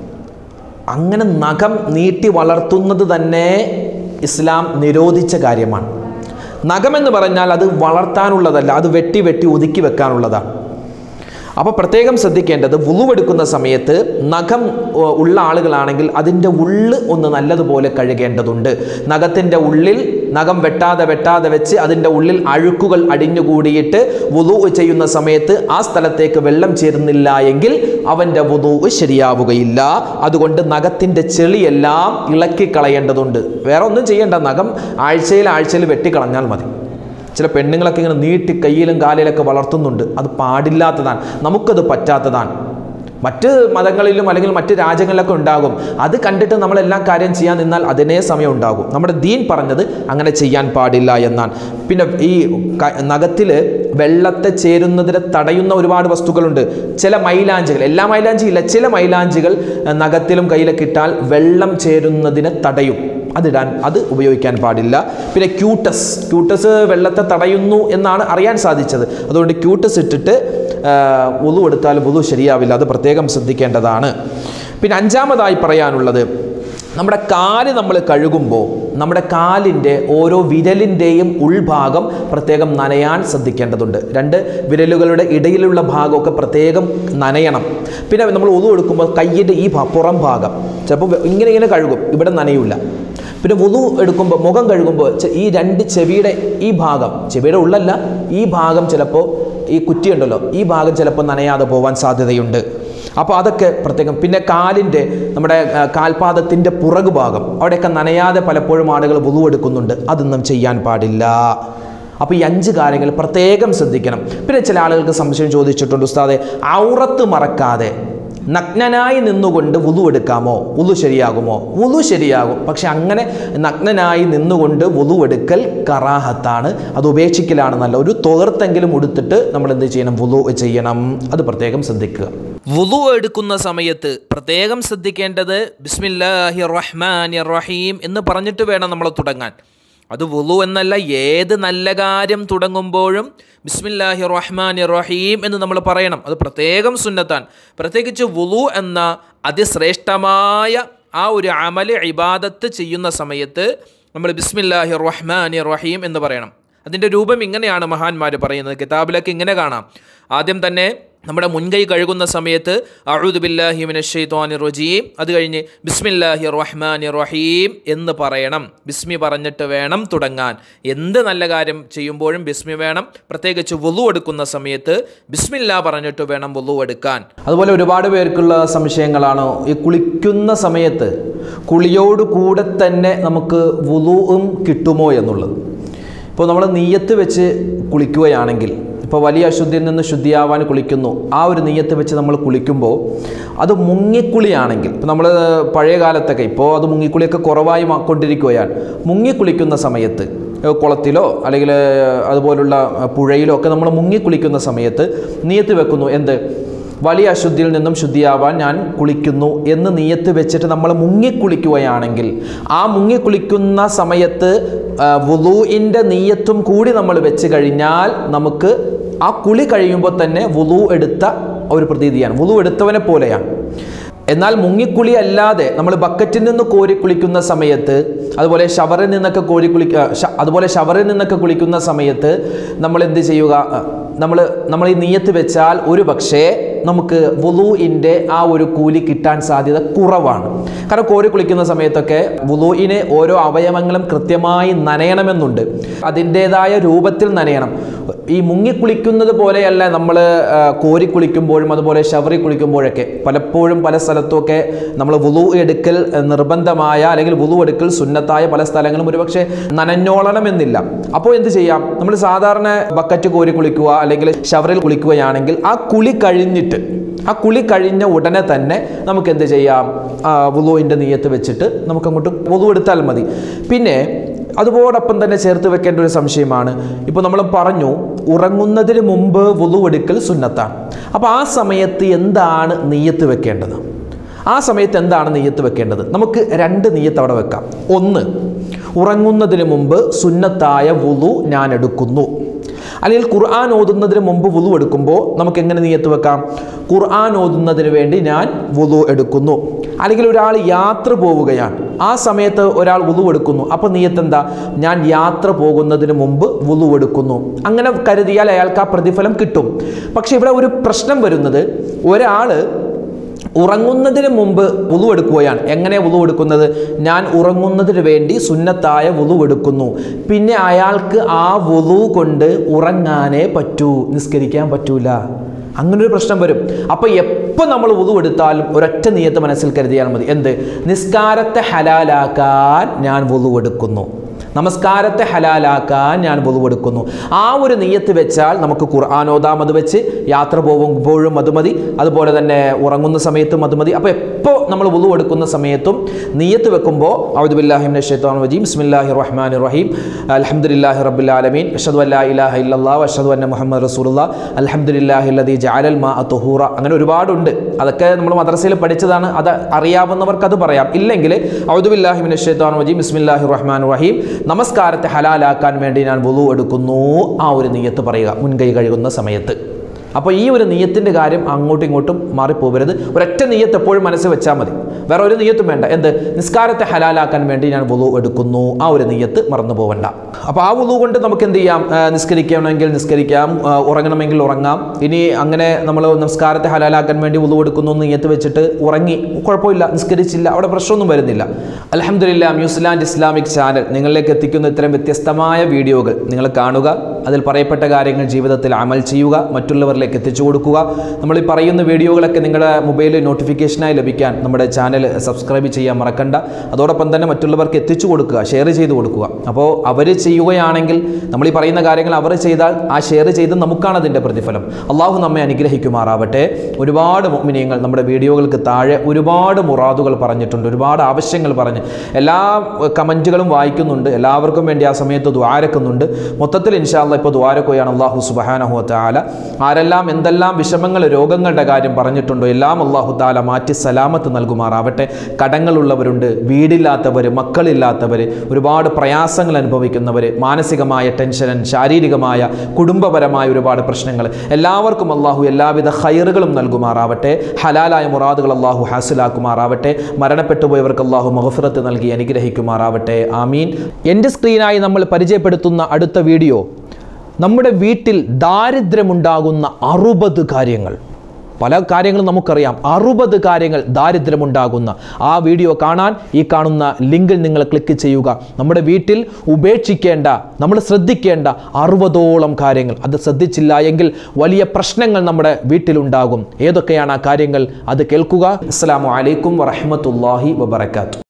S1: അങ്ങനെ നഖം നീട്ടി വളർത്തുന്നത് തന്നെ ഇസ്ലാം നിരോധിച്ച കാര്യമാണ് നഖമെന്ന് പറഞ്ഞാൽ അത് വളർത്താനുള്ളതല്ല അത് വെട്ടി വെട്ടി ഒതുക്കി വെക്കാനുള്ളതാണ് അപ്പോൾ പ്രത്യേകം ശ്രദ്ധിക്കേണ്ടത് വുളുവെടുക്കുന്ന സമയത്ത് നഖം ഓ, ഉള്ള ആളുകളാണെങ്കിൽ അതിൻ്റെ ഉള്ള് ഒന്ന് നല്ലതുപോലെ കഴുകേണ്ടതുണ്ട് നഖത്തിൻ്റെ ഉള്ളിൽ നഖം വെട്ടാതെ വെട്ടാതെ വെച്ച് അതിൻ്റെ ഉള്ളിൽ അഴുക്കുകൾ അടിഞ്ഞുകൂടിയിട്ട് വുളു ചെയ്യുന്ന സമയത്ത് ആ സ്ഥലത്തേക്ക് വെള്ളം ചേരുന്നില്ല എങ്കിൽ അവൻ്റെ വുളു ശരിയാവുകയില്ല അതുകൊണ്ട് നഖത്തിൻ്റെ ചെളിയെല്ലാം ഇളക്കി കളയേണ്ടതുണ്ട് വേറെ ഒന്നും ചെയ്യേണ്ട നഖം ആഴ്ചയിൽ ആഴ്ചയിൽ വെട്ടിക്കളഞ്ഞാൽ മതി ചില പെണ്ണുങ്ങളൊക്കെ ഇങ്ങനെ നീട്ടി കയ്യിലും കാലിലൊക്കെ വളർത്തുന്നുണ്ട് അത് പാടില്ലാത്തതാണ് നമുക്കത് പറ്റാത്തതാണ് മറ്റ് മതങ്ങളിലും അല്ലെങ്കിൽ മറ്റ് രാജ്യങ്ങളിലൊക്കെ ഉണ്ടാകും അത് കണ്ടിട്ട് നമ്മളെല്ലാം കാര്യം ചെയ്യാൻ നിന്നാൽ അതിനേ സമയം ഉണ്ടാകും നമ്മുടെ ദീൻ പറഞ്ഞത് അങ്ങനെ ചെയ്യാൻ പാടില്ല എന്നാണ് പിന്നെ ഈ ക- നഖത്തിൽ വെള്ളത്തെ ചേരുന്നതിനെ തടയുന്ന ഒരുപാട് വസ്തുക്കളുണ്ട് ചില മൈലാഞ്ചികൾ എല്ലാ മൈലാഞ്ചി ഇല്ല ചില മൈലാഞ്ചികൾ ഏഹ്, നഖത്തിലും കയ്യിലൊക്കെ ഇട്ടാൽ വെള്ളം ചേരുന്നതിനെ തടയും അതിടാൻ അത് ഉപയോഗിക്കാൻ പാടില്ല പിന്നെ ക്യൂട്ടസ് ക്യൂട്ടസ് വെള്ളത്തെ തടയുന്നു എന്നാണ് അറിയാൻ സാധിച്ചത് അതുകൊണ്ട് ക്യൂട്ടസ് ഇട്ടിട്ട് വുളു എടുത്താൽ വുളു ശരിയാവില്ല അത് പ്രത്യേകം ശ്രദ്ധിക്കേണ്ടതാണ് പിന്നെ അഞ്ചാമതായി പറയാനുള്ളത് നമ്മുടെ കാല് നമ്മൾ കഴുകുമ്പോൾ നമ്മുടെ കാലിൻ്റെ ഓരോ വിരലിൻ്റെയും ഉൾഭാഗം പ്രത്യേകം നനയാൻ ശ്രദ്ധിക്കേണ്ടതുണ്ട് രണ്ട് വിരലുകളുടെ ഇടയിലുള്ള ഭാഗമൊക്കെ പ്രത്യേകം നനയണം പിന്നെ നമ്മൾ ഒതു എടുക്കുമ്പോൾ കയ്യിൻ്റെ ഈ ഭാ- പുറം ഭാഗം ചിലപ്പോൾ ഇങ്ങനെ ഇങ്ങനെ കഴുകും ഇവിടെ നനയില്ല പിന്നെ വുതു എടുക്കുമ്പോൾ മുഖം കഴുകുമ്പോൾ ചെ- ഈ രണ്ട് ചെവിയുടെ ഈ ഭാഗം ചെവിയുടെ ഉള്ളല്ല ഈ ഭാഗം ചിലപ്പോൾ ഈ കുറ്റിയുണ്ടല്ലോ ഈ ഭാഗം ചിലപ്പോൾ നനയാതെ പോകാൻ സാധ്യതയുണ്ട് അപ്പോൾ അതൊക്കെ പ്രത്യേകം പിന്നെ കാലിൻ്റെ നമ്മുടെ ആ, കാൽപാദത്തിൻ്റെ പുറകു ഭാഗം അവിടെയൊക്കെ നനയാതെ പലപ്പോഴും ആളുകൾ വുതു എടുക്കുന്നുണ്ട് അതൊന്നും ചെയ്യാൻ പാടില്ല അപ്പോൾ ഈ അഞ്ച് കാര്യങ്ങൾ പ്രത്യേകം ശ്രദ്ധിക്കണം പിന്നെ ചില ആളുകൾക്ക് സംശയം ചോദിച്ചിട്ടുണ്ട് ഉസ്താദെ ഔറത്ത് മറക്കാതെ നഗ്നനായി നിന്നുകൊണ്ട് വുളു എടുക്കാമോ വുളു ശരിയാകുമോ വുളു ശരിയാകും പക്ഷെ അങ്ങനെ നഗ്നനായി നിന്നുകൊണ്ട് വുളു എടുക്കൽ കറാഹത്താണ് അത് ഉപേക്ഷിക്കലാണ് നല്ല ഒരു തോർത്തെങ്കിലും ഉടുത്തിട്ട് നമ്മൾ എന്ത് ചെയ്യണം വുളു ചെയ്യണം അത് പ്രത്യേകം ശ്രദ്ധിക്കുക
S2: വുളു എടുക്കുന്ന സമയത്ത് പ്രത്യേകം ശ്രദ്ധിക്കേണ്ടത് ബിസ്മില്ലാഹി റഹ്മാൻ റഹീം എന്ന് പറഞ്ഞിട്ട് വേണം നമ്മൾ തുടങ്ങാൻ അത് വുളു എന്നല്ല ഏത് നല്ല കാര്യം തുടങ്ങുമ്പോഴും ബിസ്മില്ലാഹി റഹ്മാൻ റഹീം എന്ന് നമ്മൾ പറയണം അത് പ്രത്യേകം സുന്നത്താൻ പ്രത്യേകിച്ച് വുളു എന്ന അതിശ്രേഷ്ഠമായ ആ ഒരു അമല് ഇബാദത്ത് ചെയ്യുന്ന സമയത്ത് നമ്മൾ ബിസ്മില്ലാഹി റഹ്മാൻ റഹീം എന്ന് പറയണം അതിൻ്റെ രൂപം ഇങ്ങനെയാണ് മഹാന്മാർ പറയുന്നത് കിതാബിലൊക്കെ ഇങ്ങനെ കാണാം ആദ്യം തന്നെ നമ്മുടെ മുൻകൈ കഴുകുന്ന സമയത്ത് അഴുദുബില്ലാഹി മിനഷെയ്ത്വാനി റജീം അത് കഴിഞ്ഞ് ബിസ്മില്ലാഹി റഹ്മാൻ റഹീം എന്ന് പറയണം ബിസ്മി പറഞ്ഞിട്ട് വേണം തുടങ്ങാൻ എന്ത് നല്ല കാര്യം ചെയ്യുമ്പോഴും ബിസ്മി വേണം പ്രത്യേകിച്ച് വുളു എടുക്കുന്ന സമയത്ത് ബിസ്മില്ല പറഞ്ഞിട്ട് വേണം വുളു എടുക്കാൻ
S1: അതുപോലെ ഒരുപാട് പേർക്കുള്ള സംശയങ്ങളാണ് ഈ കുളിക്കുന്ന സമയത്ത് കുളിയോട് കൂടെ തന്നെ നമുക്ക് വുളുവും കിട്ടുമോ എന്നുള്ളത് ഇപ്പോൾ നമ്മൾ നീയത്ത് വെച്ച് കുളിക്കുകയാണെങ്കിൽ ഇപ്പോൾ വലിയ അശുദ്ധിയിൽ നിന്ന് ശുദ്ധിയാവാൻ കുളിക്കുന്നു ആ ഒരു നീയത്ത് വെച്ച് നമ്മൾ കുളിക്കുമ്പോൾ അത് മുങ്ങിക്കുളിയാണെങ്കിൽ ഇപ്പോൾ നമ്മൾ പഴയ കാലത്തൊക്കെ ഇപ്പോൾ അത് മുങ്ങിക്കുളിയൊക്കെ കുറവായി മാ- കൊണ്ടിരിക്കുകയാണ് മുങ്ങിക്കുളിക്കുന്ന സമയത്ത് ഏഹ് കുളത്തിലോ അല്ലെങ്കിൽ അതുപോലുള്ള പുഴയിലോ ഒക്കെ നമ്മൾ മുങ്ങിക്കുളിക്കുന്ന സമയത്ത് നീയത്ത് വെക്കുന്നു എന്ത് വലിയ അശുദ്ധിയിൽ നിന്നും ശുദ്ധിയാവാൻ ഞാൻ കുളിക്കുന്നു എന്ന് നീയത്ത് വെച്ചിട്ട് നമ്മൾ മുങ്ങിക്കുളിക്കുകയാണെങ്കിൽ ആ മുങ്ങിക്കുളിക്കുന്ന സമയത്ത് വുലൂഇൻ്റെ നീയത്തും കൂടി നമ്മൾ വെച്ച് കഴിഞ്ഞാൽ നമുക്ക് ആ കുളി കഴിയുമ്പോൾ തന്നെ വുലു എടുത്ത ഒരു പ്രതീതിയാണ് വുലു എടുത്തവനെ പോലെയാണ് എന്നാൽ മുങ്ങിക്കുളി അല്ലാതെ നമ്മൾ ബക്കറ്റിൽ നിന്ന് കോരി കുളിക്കുന്ന സമയത്ത് അതുപോലെ ഷവറിൽ നിന്നൊക്കെ കോരി കുളി ആ, ഷ- അതുപോലെ ഷവറിൽ നിന്നൊക്കെ കുളിക്കുന്ന സമയത്ത് നമ്മൾ എന്ത് ചെയ്യുക നമ്മൾ നമ്മൾ ഈ നീയത്ത് വെച്ചാൽ ഒരു പക്ഷേ നമുക്ക് വുലൂഇൻ്റെ ആ ഒരു കൂലി കിട്ടാൻ സാധ്യത കുറവാണ് കാരണം കോരി കുളിക്കുന്ന സമയത്തൊക്കെ വുലൂഇന് ഓരോ അവയവങ്ങളും കൃത്യമായി നനയണമെന്നുണ്ട് അതിൻ്റേതായ രൂപത്തിൽ നനയണം ഈ മുങ്ങിക്കുളിക്കുന്നത് പോലെയല്ല നമ്മൾ കോരി കുളിക്കുമ്പോഴും അതുപോലെ ഷവറി കുളിക്കുമ്പോഴൊക്കെ പലപ്പോഴും പല സ്ഥലത്തുമൊക്കെ നമ്മൾ വുളു എടുക്കൽ ഏഹ്, നിർബന്ധമായ അല്ലെങ്കിൽ വുളു എടുക്കൽ സുന്നത്തായ പല സ്ഥലങ്ങളും ഒരുപക്ഷെ നനഞ്ഞോളണമെന്നില്ല അപ്പോൾ എന്ത് ചെയ്യാം നമ്മൾ സാധാരണ ബക്കറ്റ് കോരി കുളിക്കുക അല്ലെങ്കിൽ ഷവറിൽ കുളിക്കുകയാണെങ്കിൽ ആ കുളി കഴിഞ്ഞിട്ട് ആ കുളി കഴിഞ്ഞ ഉടനെ തന്നെ നമുക്ക് എന്ത് ചെയ്യാം വുളുവിൻ്റെ നീയത്ത് വെച്ചിട്ട് നമുക്ക് അങ്ങോട്ട് വുളു എടുത്താൽ മതി പിന്നെ അതോടൊപ്പം തന്നെ ചേർത്ത് വെക്കേണ്ട ഒരു സംശയമാണ് ഇപ്പോൾ നമ്മൾ പറഞ്ഞു ഉറങ്ങുന്നതിന് മുമ്പ് വുളു എടുക്കൽ സുന്നത്താണ് അപ്പോൾ ആ സമയത്ത് എന്താണ് നീയത്ത് വെക്കേണ്ടത് ആ സമയത്ത് എന്താണ് നെയ്യത്ത് വെക്കേണ്ടത് നമുക്ക് രണ്ട് നെയ്യത്ത് അവിടെ വെക്കാം ഒന്ന് ഉറങ്ങുന്നതിന് മുമ്പ് സുന്നത്തായ വുളു ഞാൻ എടുക്കുന്നു അല്ലെങ്കിൽ ഖുർആൻ ഓതുന്നതിന് മുമ്പ് വുളു എടുക്കുമ്പോൾ നമുക്ക് എങ്ങനെ നെയ്യത്ത് വെക്കാം ഖുർആൻ ഓതുന്നതിന് വേണ്ടി ഞാൻ വുളു എടുക്കുന്നു അല്ലെങ്കിൽ ഒരാൾ യാത്ര പോവുകയാണ് ആ സമയത്ത് ഒരാൾ വുളു എടുക്കുന്നു അപ്പോൾ നീയത്ത് എന്താ ഞാൻ യാത്ര പോകുന്നതിന് മുമ്പ് വുളു എടുക്കുന്നു അങ്ങനെ കരുതിയാൽ അയാൾക്ക് ആ പ്രതിഫലം കിട്ടും പക്ഷെ ഇവിടെ ഒരു പ്രശ്നം വരുന്നത് ഒരാൾ ഉറങ്ങുന്നതിന് മുമ്പ് വുളു എടുക്കുകയാണ് എങ്ങനെ വുളു എടുക്കുന്നത് ഞാൻ ഉറങ്ങുന്നതിന് വേണ്ടി സുന്നത്തായ വുളു എടുക്കുന്നു പിന്നെ അയാൾക്ക് ആ വുളു കൊണ്ട് ഉറങ്ങാനേ പറ്റൂ നിസ്കരിക്കാൻ പറ്റൂല അങ്ങനെ ഒരു പ്രശ്നം വരും അപ്പോൾ എപ്പോൾ നമ്മൾ വുളു എടുത്താലും ഒരൊറ്റ നിയത്ത് മനസ്സിൽ കരുതിയാൽ മതി എന്ത് നിസ്കാരത്തെ ഹലാലാക്കാൻ ഞാൻ വുളു എടുക്കുന്നു നമസ്കാരത്തെ ഹലാലാക്കാൻ ഞാൻ പൊതുവെടുക്കുന്നു ആ ഒരു നെയ്യത്ത് വെച്ചാൽ നമുക്ക് ഖുർആൻ ഓതാം അത് വെച്ച് യാത്ര പോകുമ്പോഴും അത് മതി അതുപോലെ തന്നെ ഉറങ്ങുന്ന സമയത്തും അത് മതി അപ്പോൾ എപ്പോൾ നമ്മൾ വുളു എടുക്കുന്ന സമയത്തും നെയ്യത്ത് വെക്കുമ്പോൾ ഔദുബില്ലാഹിം ഷെയ്ത്താൻ വജീം ബിസ്മില്ലാഹി റഹ്മാൻ റഹീം അൽഹംദുലില്ലാഹി റബ്ബിൽ ആലമീൻ അഷ്ഹദു അല്ലാ ഇലാഹ ഇല്ലല്ലാഹ് അഷ്ഹദു അന്ന മുഹമ്മദ് റസൂലുള്ള അൽഹംദുലില്ലാഹി അല്ലദീ ജഅലൽ മാ തുഹൂറ അങ്ങനെ ഒരുപാടുണ്ട് അതൊക്കെ നമ്മൾ മദ്രസയിൽ പഠിച്ചതാണ് അത് അറിയാവുന്നവർക്ക് അത് പറയാം ഇല്ലെങ്കിൽ ഔദുബില്ലാഹി മിനശ് ഷൈത്താൻ വജീം ബിസ്മില്ലാഹി റഹ്മാൻ റഹീം നമസ്കാരത്തെ ഹലാലാക്കാൻ വേണ്ടി ഞാൻ വുളു എടുക്കുന്നു ആ ഒരു നീയത്ത് പറയുക മുൻകൈ കഴുകുന്ന സമയത്ത് അപ്പോൾ ഈ ഒരു നീയത്തിൻ്റെ കാര്യം അങ്ങോട്ടും ഇങ്ങോട്ടും മാറിപ്പോകരുത് ഒരൊറ്റ നീയത്ത് എപ്പോഴും മനസ്സിൽ വെച്ചാൽ മതി വേറെ ഒരു നീയത്തും വേണ്ട എന്ത് നിസ്കാരത്തെ ഹലാലാക്കാൻ വേണ്ടി ഞാൻ വുളു എടുക്കുന്നു ആ ഒരു നീയത്ത് മറന്നു പോവണ്ട അപ്പോൾ ആ വുളു കൊണ്ട് നമുക്ക് എന്ത് ചെയ്യാം ആ, നിസ്കരിക്കണമെങ്കിൽ നിസ്കരിക്കാം ആ, ഉറങ്ങണമെങ്കിൽ ഉറങ്ങാം ഇനി അങ്ങനെ നമ്മൾ നിസ്കാരത്തെ ഹലാലാക്കാൻ വേണ്ടി വുളു എടുക്കുന്നു എന്ന് നീയത്ത് വെച്ചിട്ട് ഉറങ്ങി കുഴപ്പമില്ല നിസ്കരിച്ചില്ല അവിടെ പ്രശ്നമൊന്നും വരുന്നില്ല അലഹമില്ല ന്യൂസിലാൻഡ് ഇസ്ലാമിക് ചാനൽ നിങ്ങളിലേക്ക് എത്തിക്കുന്ന ഇത്തരം വ്യത്യസ്തമായ വീഡിയോകൾ നിങ്ങൾ കാണുക അതിൽ പറയപ്പെട്ട കാര്യങ്ങൾ ജീവിതത്തിൽ അമൽ ചെയ്യുക മറ്റുള്ളവരിലേക്ക് എത്തിച്ചു കൊടുക്കുക നമ്മൾ ഈ പറയുന്ന വീഡിയോകളൊക്കെ നിങ്ങളുടെ മൊബൈലിൽ നോട്ടിഫിക്കേഷനായി ലഭിക്കാൻ നമ്മുടെ ചാനൽ സബ്സ്ക്രൈബ് ചെയ്യാൻ മറക്കണ്ട അതോടൊപ്പം തന്നെ മറ്റുള്ളവർക്ക് എത്തിച്ചു കൊടുക്കുക ഷെയർ ചെയ്ത് കൊടുക്കുക അപ്പോൾ അവർ ചെയ്യുകയാണെങ്കിൽ നമ്മൾ ഈ പറയുന്ന കാര്യങ്ങൾ അവർ ചെയ്താൽ ആ ഷെയർ ചെയ്ത് നമുക്കാണ് അതിൻ്റെ പ്രതിഫലം അള്ളാഹു നമ്മെ അനുഗ്രഹിക്കുമാറാവട്ടെ ഒരുപാട് മോമിനിയങ്ങൾ നമ്മുടെ വീഡിയോകൾക്ക് താഴെ ഒരുപാട് മുറാദുകൾ പറഞ്ഞിട്ടുണ്ട് ഒരുപാട് ആവശ്യങ്ങൾ പറഞ്ഞ് എല്ലാ കമൻറ്റുകളും വായിക്കുന്നുണ്ട് എല്ലാവർക്കും വേണ്ടി ആ സമയത്ത് ദ്വാരക്കുന്നുണ്ട് മൊത്തത്തിൽ ഇൻഷാല്ല ഇപ്പോൾ ദ്വാരക്കുകയാണ് അള്ളാഹു സുബാനഹു താല ആരെല്ലാം എന്തെല്ലാം വിഷമങ്ങൾ രോഗങ്ങളുടെ കാര്യം പറഞ്ഞിട്ടുണ്ടോ എല്ലാം അള്ളാഹു താല മാറ്റി സലാമത്ത് നൽകുമാറാവട്ടെ കടങ്ങളുള്ളവരുണ്ട് വീടില്ലാത്തവർ മക്കളില്ലാത്തവർ ഒരുപാട് പ്രയാസങ്ങൾ അനുഭവിക്കുന്നവർ മാനസികമായ ടെൻഷൻ ശാരീരികമായ കുടുംബപരമായ ഒരുപാട് പ്രശ്നങ്ങൾ എല്ലാവർക്കും അള്ളാഹു എല്ലാവിധ ഹൈറുകളും നൽകുമാറാവട്ടെ ഹലാലായ മുറാദുകൾ അള്ളാഹു ഹാസിലാക്കുമാറാവട്ടെ മരണപ്പെട്ടുപോയവർക്ക് അള്ളാഹു മഹഫിറത്ത് നൽകി അനുഗ്രഹിക്കുമാറാവട്ടെ ആമീൻ എൻ്റെ സ്ക്രീനായി നമ്മൾ പരിചയപ്പെടുത്തുന്ന അടുത്ത വീഡിയോ നമ്മുടെ വീട്ടിൽ ദാരിദ്ര്യമുണ്ടാകുന്ന അറുപത് കാര്യങ്ങൾ പല കാര്യങ്ങളും നമുക്കറിയാം അറുപത് കാര്യങ്ങൾ ദാരിദ്ര്യമുണ്ടാകുന്ന ആ വീഡിയോ കാണാൻ ഈ കാണുന്ന ലിങ്കിൽ നിങ്ങൾ ക്ലിക്ക് ചെയ്യുക നമ്മുടെ വീട്ടിൽ ഉപേക്ഷിക്കേണ്ട നമ്മൾ ശ്രദ്ധിക്കേണ്ട അറുപതോളം കാര്യങ്ങൾ അത് ശ്രദ്ധിച്ചില്ല എങ്കിൽ വലിയ പ്രശ്നങ്ങൾ നമ്മുടെ വീട്ടിലുണ്ടാകും ഏതൊക്കെയാണ് ആ കാര്യങ്ങൾ അത് കേൾക്കുക അസ്സാം വലൈക്കും വറഹമത്തല്ലാഹി വബർക്കാത്തു